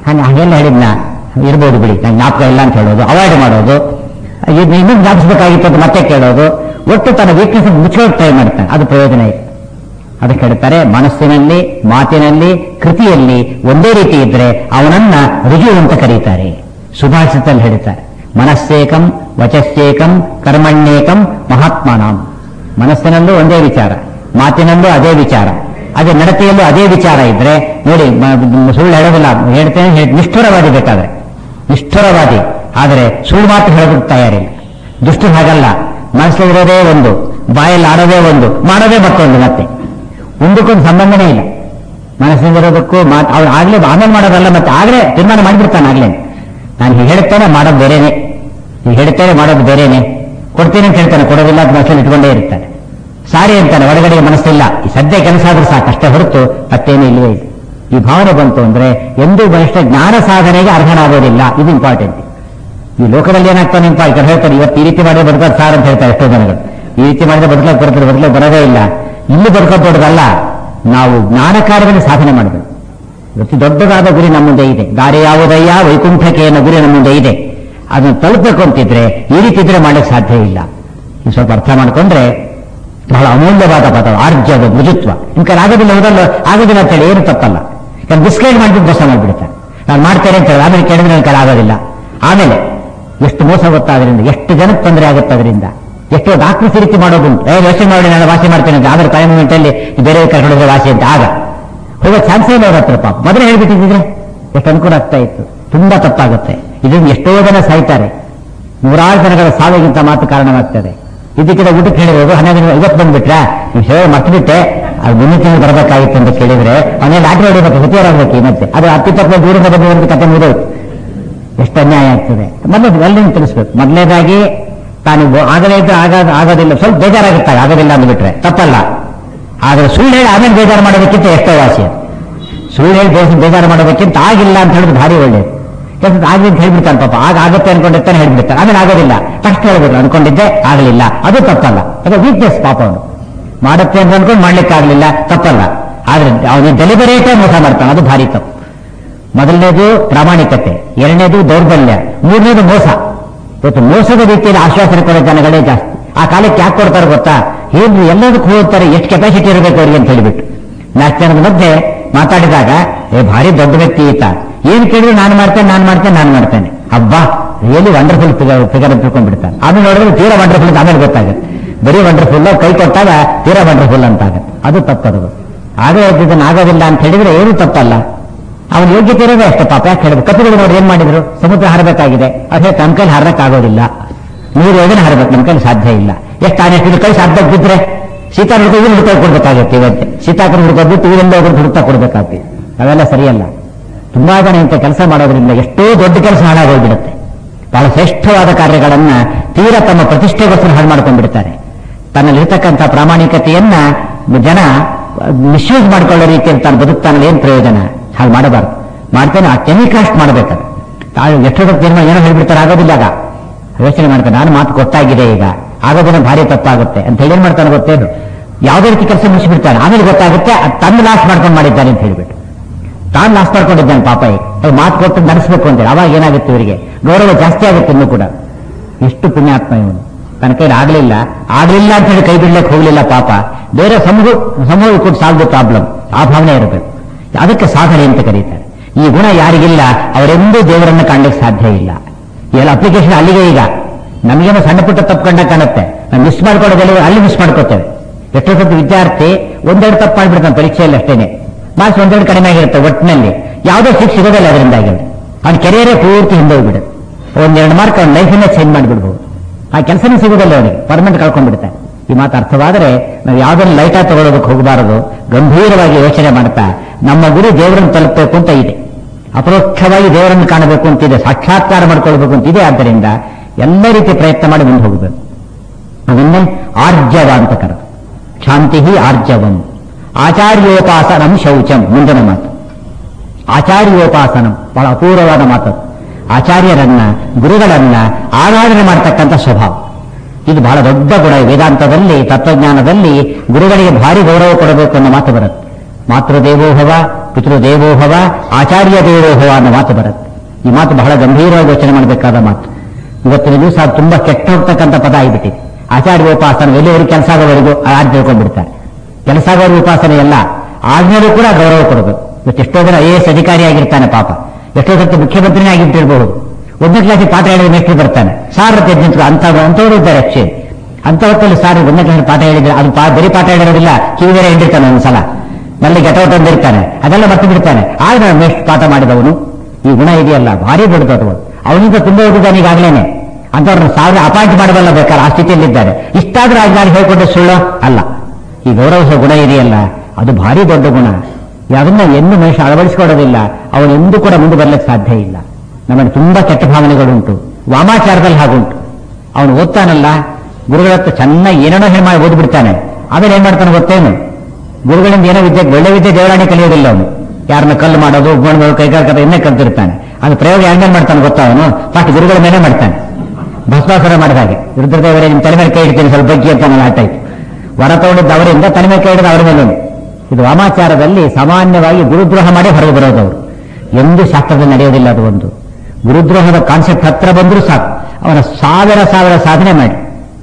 ಹಂಗೆ ಹಾಗೆಲ್ಲ ಹೇಳಿದ್ನ ಇರ್ಬೋದು ಬಿಡಿ ನಂಗೆ ಜ್ಞಾಪಕ ಇಲ್ಲ ಅಂತ ಹೇಳೋದು ಅವಾಯ್ಡ್ ಮಾಡೋದು ಇದು ಇನ್ನೂ ಜ್ಞಾಪಿಸಬೇಕಾಗಿತ್ತು ಅಂತ ಮತ್ತೆ ಕೇಳೋದು ಒಟ್ಟು ತನ್ನ ವೀಕ್ನೆಸ್ ಮುಚ್ಚೋಕೆ ಟ್ರೈ ಮಾಡ್ತಾನೆ ಅದು ಪ್ರಯೋಜನ ಇದೆ ಅದಕ್ಕೆ ಹೇಳ್ತಾರೆ ಮನಸ್ಸಿನಲ್ಲಿ ಮಾತಿನಲ್ಲಿ ಕೃತಿಯಲ್ಲಿ ಒಂದೇ ರೀತಿ ಇದ್ರೆ ಅವನನ್ನ ರುಜು ಅಂತ ಕರೀತಾರೆ ಸುಭಾಷಿತಲ್ಲಿ ಹೇಳ್ತಾರೆ ಮನಸ್ಸೇಕಂ ವಚಸ್ಸೇಕಂ ಕರ್ಮಣ್ಯೇಕಂ ಮಹಾತ್ಮನಾಂ ಮನಸ್ಸಿನಲ್ಲೂ ಒಂದೇ ವಿಚಾರ ಮಾತಿನಲ್ಲೂ ಅದೇ ವಿಚಾರ ಅದೇ ನಡತೆಯಲ್ಲೂ ಅದೇ ವಿಚಾರ ಇದ್ರೆ ನೋಡಿ ಮ- ಸುಳ್ಳು ಹೇಳೋದಿಲ್ಲ ಹೇಳ್ತೇನೆ ಹೇಳಿ ನಿಷ್ಠುರವಾದಿ ಬೇಕಾದ್ರೆ ನಿಷ್ಠುರವಾದಿ ಆದರೆ ಸುಳ್ಳು ಮಾತು ಹೇಳೋದಕ್ಕೆ ತಯಾರಿಲ್ಲ ದುಷ್ಟರು ಹಾಗಲ್ಲ ಮನಸ್ಸಲ್ಲಿರೋದೇ ಒಂದು ಬಾಯಲ್ಲಿ ಆಡೋದೇ ಒಂದು ಮಾಡೋದೇ ಮತ್ತೊಂದು ಮತ್ತೆ ಒಂದಕ್ಕೊಂದು ಸಂಬಂಧನೇ ಇಲ್ಲ ಮನಸ್ಸಿನಲ್ಲಿರೋದಕ್ಕೂ ಮಾತು ಅವ್ರು ಆಗ್ಲೇ ಆಮೇಲೆ ಮಾಡೋದಲ್ಲ ಮತ್ತೆ ಆಗ್ಲೇ ತೀರ್ಮಾನ ಮಾಡಿಬಿಡ್ತಾನೆ ಆಗ್ಲೇ ನಾನು ಹೀಗೆ ಹೇಳ್ತೇನೆ ಮಾಡೋದು ಬೇರೆನೆ ಹೀಗೆ ಹೇಳ್ತೇನೆ ಮಾಡೋದು ಬೇರೆನೆ ಕೊಡ್ತೀನಿ ಅಂತ ಹೇಳ್ತಾನೆ ಕೊಡೋದಿಲ್ಲ ಅಂತ ಮನಸ್ಸಲ್ಲಿ ಇಟ್ಕೊಂಡೇ ಇರ್ತಾನೆ ಸಾರಿ ಅಂತಾನೆ ಒಳಗಡೆ ಮನಸ್ಸಿಲ್ಲ ಈ ಸದ್ಯ ಕೆಲಸ ಆದ್ರೂ ಸಾಕು ಅಷ್ಟೇ ಹೊರತು ಮತ್ತೇನೂ ಇಲ್ಲವೇ ಇಲ್ಲ ಈ ಭಾವನೆ ಬಂತು ಅಂದ್ರೆ ಎಂದೂ ಮನುಷ್ಯ ಜ್ಞಾನ ಸಾಧನೆಗೆ ಅರ್ಹನಾಗೋದಿಲ್ಲ ಇದು ಇಂಪಾರ್ಟೆಂಟ್ ಈ ಲೋಕದಲ್ಲಿ ಏನಾಗ್ತಾನೆ ಅಂತ ಕೆಲವು ಹೇಳ್ತಾರೆ ಇವತ್ತು ಈ ರೀತಿ ಮಾಡಿದ್ರೆ ಬದುಕೋದು ಸಾರ್ ಅಂತ ಹೇಳ್ತಾರೆ ಎಷ್ಟೋ ಜನಗಳು ಈ ರೀತಿ ಮಾಡಿದ್ರೆ ಬದುಕಕ್ಕೆ ಬರ್ತಾರೆ ಬದುಕಕ್ಕೆ ಬರೋದೇ ಇಲ್ಲ ಇಲ್ಲಿ ಬದುಕೋದೊಡ್ಡದಲ್ಲ ನಾವು ಜ್ಞಾನ ಕಾರ್ಯದಲ್ಲಿ ಸಾಧನೆ ಮಾಡಬೇಕು ಇವತ್ತು ದೊಡ್ಡದಾದ ಗುರಿ ನಮ್ಮ ಮುಂದೆ ಇದೆ ದಾರಿ ಯಾವುದಯ್ಯ ವೈಕುಂಠಕ್ಕೆ ಅನ್ನೋ ಗುರಿ ನಮ್ಮ ಮುಂದೆ ಇದೆ ಅದನ್ನು ತಲುಪಬೇಕು ಅಂತಿದ್ರೆ ಈ ರೀತಿ ಇದ್ರೆ ಮಾಡಲಿಕ್ಕೆ ಸಾಧ್ಯ ಇಲ್ಲ ಇದು ಸ್ವಲ್ಪ ಅರ್ಥ ಮಾಡ್ಕೊಂಡ್ರೆ ಬಹಳ ಅಮೂಲ್ಯವಾದ ಪದ ಆರ್ಜವ ಮೃದುತ್ವ ನಿಮ್ ಕೈ ಆಗೋದಿಲ್ಲ ಹೋದಲ್ಲ ಆಗೋದಿಲ್ಲ ಅಂತ ಹೇಳಿ ಏನು ತಪ್ಪಲ್ಲ ನಾನು ಡಿಸ್ಕ್ರೈಬ್ ಮಾಡಿಬಿಟ್ಟು ಮೋಸ ಮಾಡಿಬಿಡ್ತಾರೆ ನಾನು ಮಾಡ್ತೇನೆ ಅಂತ ಹೇಳಿ ಆಮೇಲೆ ಕೇಳಿದ್ರೆ ನನ್ನ ಕೈ ಆಗೋದಿಲ್ಲ ಆಮೇಲೆ ಎಷ್ಟು ಮೋಸ ಗೊತ್ತಾ ಅದರಿಂದ ಎಷ್ಟು ಜನಕ್ಕೆ ತೊಂದರೆ ಆಗುತ್ತೆ ಅದರಿಂದ ಎಷ್ಟೋ ಡಾಕ್ಟರ್ಸ್ ಈ ರೀತಿ ಮಾಡೋದುಂಟು ಏ ಯೋಚನೆ ಮಾಡಿ ನಾನು ವಾಸಿ ಮಾಡ್ತೇನೆ ಅಂತ ಆದ್ರೆ ಟೈಮ್ ಅಲ್ಲಿ ಬೇರೆ ಕರ್ಕೊಂಡು ಹೋದ್ರೆ ವಾಸಿ ಅಂತ ಆಗ ಹೋಗೋ ಚಾನ್ಸೇ ಇಲ್ಲ ಅವ್ರ ಹತ್ರ ಪಾಪ ಮೊದಲೇ ಹೇಳ್ಬಿಟ್ಟಿದ್ರೆ ಎಷ್ಟು ಅನುಕೂಲ ಆಗ್ತಾ ಇತ್ತು ತುಂಬಾ ತಪ್ಪಾಗುತ್ತೆ ಇದರಿಂದ ಎಷ್ಟೋ ಜನ ಸಾಯ್ತಾರೆ ನೂರಾರು ಜನಗಳ ಸಾವಿಗಿಂತ ಮಾತು ಕಾರಣವಾಗ್ತದೆ ಇದಕ್ಕಿಂತ ಊಟಕ್ಕೆ ಹೇಳಿರೋದು ಹನ್ನೆರಡು ದಿನ ಇವತ್ತು ಬಂದ್ಬಿಟ್ರಾ ನೀವು ಸೇವೆ ಮರ್ತ್ಬಿಟ್ಟೆ ಅದು ಮುಂದಿನ ತಿಂಗಳು ಬರಬೇಕಾಗಿತ್ತು ಅಂತ ಕೇಳಿದ್ರೆ ಅವನೇ ಲಾಟ್ರಿ ಹೊಡಿಬೇಕು ಹುತಿಯರಾಗಬೇಕು ಈ ಮತ್ತೆ ಅದು ಅತ್ತಿಪ್ಪತ್ತ ದೂರದ ಬಗ್ಗೆ ಒಂದು ಕತೆ ಮುಗಿದೋಯ್ತು ಎಷ್ಟು ಅನ್ಯಾಯ ಆಗ್ತದೆ ಮೊದಲು ಎಲ್ಲರಿಗೂ ತಿಳಿಸ್ಬೇಕು ಮೊದಲನೇದಾಗಿ ತಾನು ಬ- ಆಗಲೇ ಇದ್ರೆ ಆಗ ಆಗೋದಿಲ್ಲ ಸ್ವಲ್ಪ ಬೇಜಾರಾಗುತ್ತೆ ಆಗೋದಿಲ್ಲ ಅಂದ್ಬಿಟ್ರೆ ತಪ್ಪಲ್ಲ ಆದ್ರೆ ಸುಳ್ಳು ಹೇಳಿ ಆಮೇಲೆ ಬೇಜಾರು ಮಾಡೋದಕ್ಕಿಂತ ಎಷ್ಟೋ ವಾಸಿ ಅದು. ಸುಳ್ಳು ಹೇಳಿ ಬೇಸ- ಬೇಜಾರು ಮಾಡೋದಕ್ಕಿಂತ ಆಗಿಲ್ಲ ಅಂತ ಹೇಳಿದ್ರೆ ಭಾರಿ ಒಳ್ಳೇದು ಯಾಕಂದ್ರೆ ಆಗಲಿ ಅಂತ ಹೇಳ್ಬಿಡ್ತಾನೆ ಪಾಪ ಆಗ ಆಗುತ್ತೆ ಅನ್ಕೊಂಡಿರ್ತಾನೆ ಹೇಳ್ಬಿಡ್ತಾನೆ ಆಮೇಲೆ ಆಗೋದಿಲ್ಲ ಫಸ್ಟ್ ಹೇಳ್ಬೇಕು ಅನ್ಕೊಂಡಿದ್ದೆ ಆಗಲಿಲ್ಲ ಅದು ತಪ್ಪಲ್ಲ ಅದು ವೀಕ್ನೆಸ್ ಪಾಪ ಅವನು ಮಾಡುತ್ತೆ ಅಂತ ಅನ್ಕೊಂಡು ಮಾಡ್ಲಿಕ್ಕಾಗಲಿಲ್ಲ ತಪ್ಪಲ್ಲ ಆದ್ರೆ ಅವನು ಡೆಲಿಬರೇಟೇ ಮೋಸ ಮಾಡ್ತಾನೆ ಅದು ಭಾರಿ ತಪ್ಪು ಮೊದಲನೇದು ಪ್ರಾಮಾಣಿಕತೆ ಎರಡನೇದು ದೌರ್ಬಲ್ಯ ಮೂರನೇದು ಮೋಸ ಇವತ್ತು ಮೋಸದ ರೀತಿಯಲ್ಲಿ ಆಶ್ವಾಸನೆ ಕೊಡೋ ಜನಗಳೇ ಜಾಸ್ತಿ ಆ ಕಾಲಕ್ಕೆ ಯಾಕೆ ಕೊಡ್ತಾರೆ ಗೊತ್ತಾ ಏನು ಎಲ್ಲದಕ್ಕೂ ಹೋಗ್ತಾರೆ ಎಷ್ಟು ಕೆಪಾಸಿಟಿ ಇರಬೇಕು ಅವರಿಗೆ ಅಂತ ಹೇಳಿಬಿಟ್ಟು ನಾಲ್ಕು ಜನದ ಮಧ್ಯೆ ಮಾತಾಡಿದಾಗ ಏ ಭಾರಿ ದೊಡ್ಡ ವ್ಯಕ್ತಿ ಈತ ಏನ್ ಕೇಳಿದ್ರು ನಾನು ಮಾಡ್ತೇನೆ ನಾನು ಮಾಡ್ತೇನೆ ನಾನು ಮಾಡ್ತೇನೆ ಅಬ್ಬಾ ರಿಯಲಿ ವಂಡರ್ಫುಲ್ ಫಿಗರ್ ಫಿಗರ್ ಅಂತ ತಿಳ್ಕೊಂಡ್ಬಿಡ್ತಾನೆ ಆಮೇಲೆ ನೋಡಿದ್ರೆ ತೀರಾ ವಂಡರ್ಫುಲ್ ಅಂತ ಆಮೇಲೆ ಗೊತ್ತಾಗುತ್ತೆ ಬರೀ ವಂಡರ್ಫುಲ್ ಕೈ ಕೊಟ್ಟಾಗ ತೀರಾ ವಂಡರ್ಫುಲ್ ಅಂತ ಆಗುತ್ತೆ ಅದು ತಪ್ಪದು ಆಗೇ ಇದನ್ನ ಆಗೋದಿಲ್ಲ ಅಂತ ಹೇಳಿದ್ರೆ ಏನು ತಪ್ಪಲ್ಲ ಅವನ ಯೋಗ್ಯತೆ ಇರೋದೇ ಅಷ್ಟೇ ಪಾಪ ಯಾಕೆ ಹೇಳಿದ್ರು ಕಪಿಗಳು ನೋಡಿ ಏನ್ ಮಾಡಿದ್ರು ಸಮುದ್ರ ಹಾರಬೇಕಾಗಿದೆ ಅದೇ ನಮ್ಮ ಕೈಲಿ ಹಾರಕ್ ಆಗೋದಿಲ್ಲ ನೂರು ಯೋಜನೆ ಹಾರಬೇಕು ನಮ್ಮ ಕೈಲಿ ಸಾಧ್ಯ ಇಲ್ಲ ಎಷ್ಟು ಆನೆಷ್ಟು ಕೈ ಸಾಧ್ಯ ಬಿದ್ರೆ ಸೀತಾ ಹುಡುಕ ಇವ್ರು ಹುಡುಕ ಕೊಡ್ಬೇಕಾಗತ್ತೆ ಇವತ್ತೆ ಸೀತಾಕರ ಹುಡುಕೋದು ಇವರಿಂದ ಒಬ್ಬರು ಹುಡುಕ್ತಾ ಕೊಡ್ಬೇಕಾಗ್ತದೆ ಅವೆಲ್ಲ ಸರಿಯಲ್ಲ ತುಂಬಾ ಜನ ಇಂಥ ಕೆಲಸ ಮಾಡೋದ್ರಿಂದ ಎಷ್ಟೋ ದೊಡ್ಡ ಕೆಲಸ ಹಾಳಾಗೋಗ್ಬಿಡುತ್ತೆ ಬಹಳ ಶ್ರೇಷ್ಠವಾದ ಕಾರ್ಯಗಳನ್ನ ತೀರಾ ತಮ್ಮ ಪ್ರತಿಷ್ಠೆಗೋಸ್ಕರ ಹಾಳು ಮಾಡ್ಕೊಂಡ್ಬಿಡ್ತಾರೆ ತನ್ನಲ್ಲಿರ್ತಕ್ಕಂಥ ಪ್ರಾಮಾಣಿಕತೆಯನ್ನ ಜನ ಮಿಸ್ಯೂಸ್ ಮಾಡ್ಕೊಳ್ಳೋ ರೀತಿಯಲ್ಲಿ ತಾನು ಬದುಕ್ತಾನಲ್ಲ ಏನ್ ಪ್ರಯೋಜನ ಹಾಗೆ ಮಾಡಬಾರ್ದು ಮಾಡ್ತೇನೆ ಆ ಟೆಲಿಕಾಸ್ಟ್ ಮಾಡಬೇಕು ತಾವು ಎಷ್ಟೋ ತೀರ್ಮಾನ ಏನೋ ಹೇಳ್ಬಿಡ್ತಾರೆ ಆಗೋದಿಲ್ಲ ಆಗ ಯೋಚನೆ ಮಾಡ್ತಾನೆ ನಾನು ಮಾತು ಗೊತ್ತಾಗಿದೆ ಈಗ ಆಗೋದಿನ ಭಾರಿ ತಪ್ಪಾಗುತ್ತೆ ಅಂತ ಹೇಳಿ ಏನ್ ಮಾಡ್ತಾನೆ ಗೊತ್ತೇನು ಯಾವುದೇ ರೀತಿ ಕೆಲಸ ಮುಗಿಸ್ಬಿಡ್ತಾನೆ ಆಮೇಲೆ ಗೊತ್ತಾಗುತ್ತೆ ಅದು ತನ್ನ ಲಾಸ್ ಮಾಡ್ಕೊಂಡು ಮಾಡಿದ್ದಾನೆ ಅಂತ ಹೇಳ್ಬಿಟ್ಟು ತಾನು ಲಾಸ್ ಮಾಡ್ಕೊಂಡಿದ್ದಾನೆ ಪಾಪ ಈಗ ಅವ್ರು ಮಾತು ಕೊಟ್ಟು ನಡೆಸಬೇಕು ಅಂತೇಳಿ ಅವಾಗ ಏನಾಗುತ್ತೆ ಇವರಿಗೆ ಗೌರವ ಜಾಸ್ತಿ ಆಗುತ್ತೆ ಇನ್ನೂ ಕೂಡ ಎಷ್ಟು ಪುಣ್ಯಾತ್ಮ ಇವನು ತನ್ನ ಕೈಲಿ ಆಗ್ಲಿಲ್ಲ ಆಗ್ಲಿಲ್ಲ ಅಂತ ಹೇಳಿ ಕೈ ಬಿಡ್ಲಿಕ್ಕೆ ಹೋಗ್ಲಿಲ್ಲ ಪಾಪ ಬೇರೆ ಸಮೂಹ ಸಮೂಹ ಕೂಡ ಸಾಲ್ವ್ ಪ್ರಾಬ್ಲಮ್ ಆ ಭಾವನೆ ಇರಬೇಕು ಅದಕ್ಕೆ ಸಾಧನೆ ಅಂತ ಕರೀತಾರೆ ಈ ಗುಣ ಯಾರಿಗಿಲ್ಲ ಅವರೆಂದೂ ದೇವರನ್ನ ಕಾಣ್ಲಿಕ್ಕೆ ಸಾಧ್ಯ ಇಲ್ಲ ಎಲ್ಲ ಅಪ್ಲಿಕೇಶನ್ ಅಲ್ಲಿಗೆ ಈಗ ನಮಗೇನೋ ಸಣ್ಣ ಪುಟ್ಟ ತಪ್ಪು ಕಂಡಾಗ ಕಾಣುತ್ತೆ ನಾವು ಮಿಸ್ ಮಾಡ್ಕೊಳ್ಳೋದೆಲ್ಲ ಅಲ್ಲಿ ಮಿಸ್ ಮಾಡ್ಕೋತೇವೆ ಎಷ್ಟೋ ಸತಿ ವಿದ್ಯಾರ್ಥಿ ಒಂದೆರಡು ತಪ್ಪು ಮಾಡ್ಬಿಡ್ತಾನೆ ಪರೀಕ್ಷೆಯಲ್ಲಿ ಅಷ್ಟೇನೆ ಮಾರ್ಕ್ಸ್ ಒಂದೆರಡು ಕಡಿಮೆ ಆಗಿರುತ್ತೆ ಒಟ್ಟಿನಲ್ಲಿ ಯಾವುದೋ ಸಿಕ್ಸ್ ಸಿಗೋದಿಲ್ಲ ಅದರಿಂದಾಗಿ ಅವ್ನ ಕೆರಿಯರೇ ಪೂರ್ತಿ ಹಿಂದೋಗ್ಬಿಡುತ್ತೆ ಒಂದೆರಡು ಮಾರ್ಕ್ ಅವ್ನ ಲೈಫನ್ನೇ ಚೇಂಜ್ ಮಾಡಿಬಿಡ್ಬೋದು ಆ ಕೆಲಸನೇ ಸಿಗೋದಿಲ್ಲ ಅವನಿಗೆ ಪರ್ಮನೆಂಟ್ ಕಳ್ಕೊಂಡ್ಬಿಡುತ್ತೆ ಈ ಮಾತು ಅರ್ಥವಾದರೆ ನಾವು ಯಾವುದನ್ನು ಲೈಟಾಗಿ ತಗೊಳ್ಳೋದಕ್ಕೆ ಹೋಗಬಾರದು ಗಂಭೀರವಾಗಿ ಯೋಚನೆ ಮಾಡ್ತಾ ನಮ್ಮ ಗುರಿ ದೇವರನ್ನು ತಲುಪಬೇಕು ಅಂತ ಇದೆ ಅಪರೋಕ್ಷವಾಗಿ ದೇವರನ್ನು ಕಾಣಬೇಕು ಅಂತಿದೆ ಸಾಕ್ಷಾತ್ಕಾರ ಮಾಡ್ಕೊಳ್ಬೇಕು ಅಂತಿದೆ ಆದ್ದರಿಂದ ಎಲ್ಲ ರೀತಿ ಪ್ರಯತ್ನ ಮಾಡಿ ಮುಂದೆ ಹೋಗಬೇಕು ಅದನ್ನೇ ಆರ್ಜವ ಅಂತ ಕರ ಶಾಂತಿ ಆರ್ಜವಂ ಆಚಾರ್ಯೋಪಾಸನಂ ಶೌಚಂ ಮುಂದಿನ ಮಾತು ಆಚಾರ್ಯೋಪಾಸನಂ ಬಹಳ ಅಪೂರ್ವವಾದ ಮಾತು ಆಚಾರ್ಯರನ್ನ ಗುರುಗಳನ್ನ ಆರಾಧನೆ ಮಾಡತಕ್ಕಂಥ ಸ್ವಭಾವ ಇದು ಬಹಳ ದೊಡ್ಡ ಗುಣ ವೇದಾಂತದಲ್ಲಿ ತತ್ವಜ್ಞಾನದಲ್ಲಿ ಗುರುಗಳಿಗೆ ಭಾರಿ ಗೌರವ ಕೊಡಬೇಕು ಅನ್ನೋ ಮಾತು ಬರುತ್ತೆ ಮಾತೃದೇವೋಭವ ಪಿತೃದೇವೋಭವ ಆಚಾರ್ಯ ದೇವೋಭವ ಅನ್ನೋ ಮಾತು ಬರುತ್ತೆ ಈ ಮಾತು ಬಹಳ ಗಂಭೀರವಾಗಿ ಯೋಚನೆ ಮಾಡಬೇಕಾದ ಮಾತು ಇವತ್ತಿನ ದಿವಸ ಅದು ತುಂಬಾ ಕೆಟ್ಟ ಹೋಗ್ತಕ್ಕಂಥ ಪದ ಆಗಿಬಿಟ್ಟಿದೆ ಆಚಾರ್ಯೋಪಾಸನ ಎಲ್ಲಿವರೆಗೂ ಕೆಲಸ ಆಗೋವರೆಗೂ ಆಡ್ ತಿಳ್ಕೊಂಡ್ಬಿಡ್ತಾರೆ ಕೆಲಸ ಆಗೋರು ಉಪಾಸನೆ ಎಲ್ಲ ಆದ್ಮೇಲೂ ಕೂಡ ಗೌರವ ಕೊಡಬೇಕು ಇವತ್ತು ಎಷ್ಟೋ ಜನ ಐ ಎಸ್ ಅಧಿಕಾರಿ ಆಗಿರ್ತಾನೆ ಪಾಪ ಎಷ್ಟೋ ಸರ್ತಿ ಮುಖ್ಯಮಂತ್ರಿನೇ ಆಗಿಬಿಟ್ಟಿರಬಹುದು ಒಂದನೇ ಕ್ಲಾಸಿಗೆ ಪಾಠ ಹೇಳಿದ ಮೇಷ್ಟ್ರು ಬರ್ತಾನೆ ಸಾರ್ ಅಂತ ನಿಂತು ಅಂತ ಅಂತವರು ಇದ್ದಾರೆ ಅಕ್ಷೇ ಅಂತ ಹೊತ್ತಲ್ಲಿ ಸಾರ್ ಒಂದನೇ ಕ್ಲಾಸ್ ಪಾಠ ಹೇಳಿದ್ರೆ ಅದು ಪಾ- ಬರೀ ಪಾಠ ಹೇಳಿರೋದಿಲ್ಲ ಕಿವಿ ಬೇರೆ ಹಿಡಿತಾನೆ ಒಂದ್ಸಲ ನಲ್ಲಿ ಗೆಟೌಟ್ ಅಂದಿರ್ತಾನೆ ಅದೆಲ್ಲ ಮರ್ತು ಬಿಡ್ತಾನೆ ಆಗ ನಾನು ಮೇಷ್ಟ್ ಪಾಠ ಮಾಡಿದವನು ಈ ಗುಣ ಇದೆಯಲ್ಲ ಭಾರಿ ದೊಡ್ಡದು ಅದು ಅವನಿಂದ ತುಂಬಾ ಓದಿದ್ದಾನೆ ಈಗಾಗಲೇನೆ ಅಂತವ್ರನ್ನ ಸಾವಿರ ಅಪಾಯಿಂಟ್ ಮಾಡಬಲ್ಲ ಬೇಕಾದ್ರೆ ಆ ಸ್ಥಿತಿಯಲ್ಲಿದ್ದಾರೆ ಇಷ್ಟಾದ್ರೂ ಆಗ ನಾನು ಹೇಳ್ಕೊಂಡೆ ಸುಳ್ಳು ಅಲ್ಲ ಈ ಗೌರವಿಸುವ ಗುಣ ಇದೆಯಲ್ಲ ಅದು ಭಾರಿ ದೊಡ್ಡ ಗುಣ ಅದನ್ನ ಎಂದು ಮನುಷ್ಯ ಅಳವಡಿಸಿಕೊಳ್ಳೋದಿಲ್ಲ ಅವನು ಎಂದೂ ಕೂಡ ಮುಂದೆ ಬರ್ಲಿಕ್ಕೆ ಸಾಧ್ಯ ಇಲ್ಲ ನಮಗೆ ತುಂಬಾ ಕೆಟ್ಟ ಭಾವನೆಗಳುಂಟು ವಾಮಾಚಾರದಲ್ಲಿ ಹಾಗುಂಟು ಅವನು ಓದ್ತಾನಲ್ಲ ಗುರುಗಳ ಹತ್ರ ಚೆನ್ನಾಗಿ ಏನೇನೋ ಹೇಳಿ ಮಾಡಿ ಓದ್ಬಿಡ್ತಾನೆ ಆಮೇಲೆ ಏನ್ ಮಾಡ್ತಾನೆ ಗೊತ್ತೇನು ಗುರುಗಳಿಂದ ಏನೋ ವಿದ್ಯೆ ಒಳ್ಳೆ ವಿದ್ಯೆ ದೇವರಾಣಿ ಕಲಿಯೋದಿಲ್ಲ ಅವನು ಯಾರನ್ನ ಕಲ್ಲು ಮಾಡೋದು ಗೋಣ ಕೈಗಾರಿಕೆ ಇನ್ನೇ ಕಲ್ತಿರ್ತಾನೆ ಅದು ಪ್ರಯೋಗ ಹೆಂಗೆ ಮಾಡ್ತಾನೆ ಗೊತ್ತಾ ಅವನು ಫಸ್ಟ್ ಗುರುಗಳ ಮೇಲೆ ಮಾಡ್ತಾನೆ ಭಸ್ಮಾಸುರ ಮಾಡಿದ ಹಾಗೆ ರುದ್ರದೇವರೇ ನಿಮ್ಮ ತಲೆ ಮೇಲೆ ಕೈ ಇಡ್ತೀನಿ ಸ್ವಲ್ಪ ಬಗ್ಗೆ ಅಂತ ಆ ಟೈಪ್ ವರ ತಗೊಂಡಿದ್ದ ಅವರಿಂದ ತಲೆ ಮೇಲೆ ಕೈ ಹಿಡಿದ ಅವರ ಮೇಲೆ ಇದು ವಾಮಾಚಾರದಲ್ಲಿ ಸಾಮಾನ್ಯವಾಗಿ ಗುರುದ್ರೋಹ ಮಾಡಿ ಹೊರಗೆ ಬರೋದು ಅವರು ಎಂದು ಶಾಸ್ತ್ರದಲ್ಲಿ ನಡೆಯೋದಿಲ್ಲ ಅದು ಒಂದು ಗುರುದ್ರೋಹದ ಕಾನ್ಸೆಪ್ಟ್ ಹತ್ರ ಬಂದರೂ ಸಾಕು ಅವನ ಸಾವಿರ ಸಾವಿರ ಸಾಧನೆ ಮಾಡಿ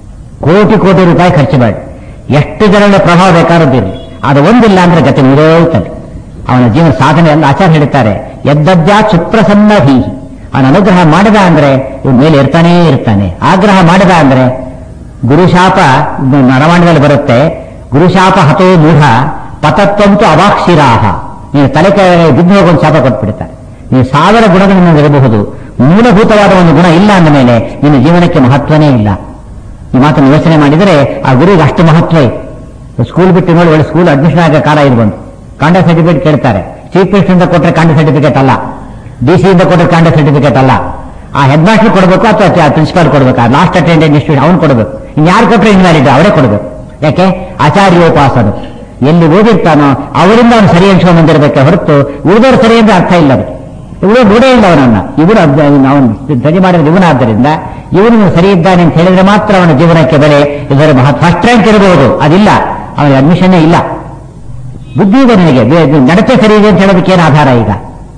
ಕೋಟಿ ಕೋಟಿ ರೂಪಾಯಿ ಖರ್ಚು ಮಾಡಿ ಎಷ್ಟು ಜನರ ಪ್ರಭಾವ ಬೇಕಾದದ್ದಿರಲಿ ಅದು ಒಂದಿಲ್ಲ ಅಂದ್ರೆ ಗತಿ ಮುಗಿದೋಗ್ತದೆ ಅವನ ಜೀವನ ಸಾಧನೆ ಎಲ್ಲ ಆಚಾರ ಹೇಳ್ತಾರೆ ಎದ್ದದ್ಯಾ ಸುಪ್ರಸನ್ನ ಭೀಹಿ ಅವನ ಅನುಗ್ರಹ ಮಾಡಿದ ಅಂದ್ರೆ ಇವ್ ಮೇಲೆ ಇರ್ತಾನೇ ಇರ್ತಾನೆ ಆಗ್ರಹ ಮಾಡಿದ ಅಂದ್ರೆ ಗುರುಶಾಪ ಇದು ನರವಾಣದಲ್ಲಿ ಬರುತ್ತೆ ಗುರುಶಾಪ ಹತೋ ಮೂಢ ಪತತ್ವಂತು ಅವಾಕ್ಷಿರಾಹ ನೀವು ತಲೆ ಕೆಳಗೆ ಬಿದ್ದು ಹೋಗಿ ಒಂದು ಶಾಪ ಕೊಟ್ಬಿಡ್ತಾರೆ ನೀವು ಸಾವಿರ ಗುಣಗಳನ್ನು ಇರಬಹುದು ಮೂಲಭೂತವಾದ ಒಂದು ಗುಣ ಇಲ್ಲ ಅಂದ ಮೇಲೆ ನಿನ್ನ ಜೀವನಕ್ಕೆ ಮಹತ್ವನೇ ಇಲ್ಲ ಈ ಮಾತನ್ನು ಯೋಚನೆ ಮಾಡಿದರೆ ಆ ಗುರುವಿಗೆ ಅಷ್ಟು ಮಹತ್ವ ಇದೆ ಸ್ಕೂಲ್ ಬಿಟ್ಟು ನೋಡಿ ಒಳ್ಳೆ ಸ್ಕೂಲ್ ಅಡ್ಮಿಷನ್ ಆಗೋ ಕಾಲ ಇದು ಬಂತು ಕಾಂಡ ಸರ್ಟಿಫಿಕೇಟ್ ಕೇಳ್ತಾರೆ ಚೀಫ್ ಮಿನಿಸ್ಟರ್ ಇಂದ ಕೊಟ್ಟರೆ ಕಾಂಡ ಸರ್ಟಿಫಿಕೇಟ್ ಅಲ್ಲ ಡಿ ಸಿ ಇಂದ ಕೊಟ್ಟರೆ ಕಾಂಡ ಸರ್ಟಿಫಿಕೇಟ್ ಅಲ್ಲ ಆ ಹೆಡ್ ಮಾಸ್ಟರ್ ಕೊಡಬೇಕು ಅಥವಾ ಪ್ರಿನ್ಸಿಪಾಲ್ ಕೊಡಬೇಕು ಲಾಸ್ಟ್ ಅಟೆಂಡೆಂಟ್ ಇನ್ಸ್ಟಿಟ್ಯೂಟ್ ಅವ್ನು ಕೊಡಬೇಕು ಇನ್ನು ಯಾರು ಕೊಟ್ಟರೆ ಇನ್ವ್ಯಾಲಿಡ್ ಅವರೇ ಕೊಡಬೇಕು ಯಾಕೆ ಆಚಾರ್ಯೋಪಾಸನು ಎಲ್ಲಿ ಓದಿರ್ತಾನೋ ಅವರಿಂದ ಅವನು ಸರಿ ಅನ್ಸ್ಕೊಂಡು ಬಂದಿರಬೇಕೆ ಹೊರತು ಉಳಿದವರು ಸರಿ ಅಂದ್ರೆ ಅರ್ಥ ಇಲ್ಲ ಅದಕ್ಕೆ ಇವಳು ರೂಢೇ ಇಲ್ಲ ಅವನನ್ನ ಇವನು ಅವನು ಧ್ವಜ ಮಾಡಿದ ಇವನಾದ್ದರಿಂದ ಇವನು ಸರಿ ಇದ್ದಾನೆ ಅಂತ ಹೇಳಿದ್ರೆ ಮಾತ್ರ ಅವನ ಜೀವನಕ್ಕೆ ಬೆಲೆ ಇದರ ಮಹತ್ ಫಸ್ಟ್ ರ್ಯಾಂಕ್ ಇರಬಹುದು ಅದಿಲ್ಲ ಅವನಿಗೆ ಅಡ್ಮಿಷನ್ನೇ ಇಲ್ಲ ಬುದ್ಧಿ ಇದೆ ನಿನಗೆ ಬೇ- ಇದು ನಡತೆ ಸರಿ ಇದೆ ಅಂತ ಹೇಳೋದಕ್ಕೆ ಏನು ಆಧಾರ ಈಗ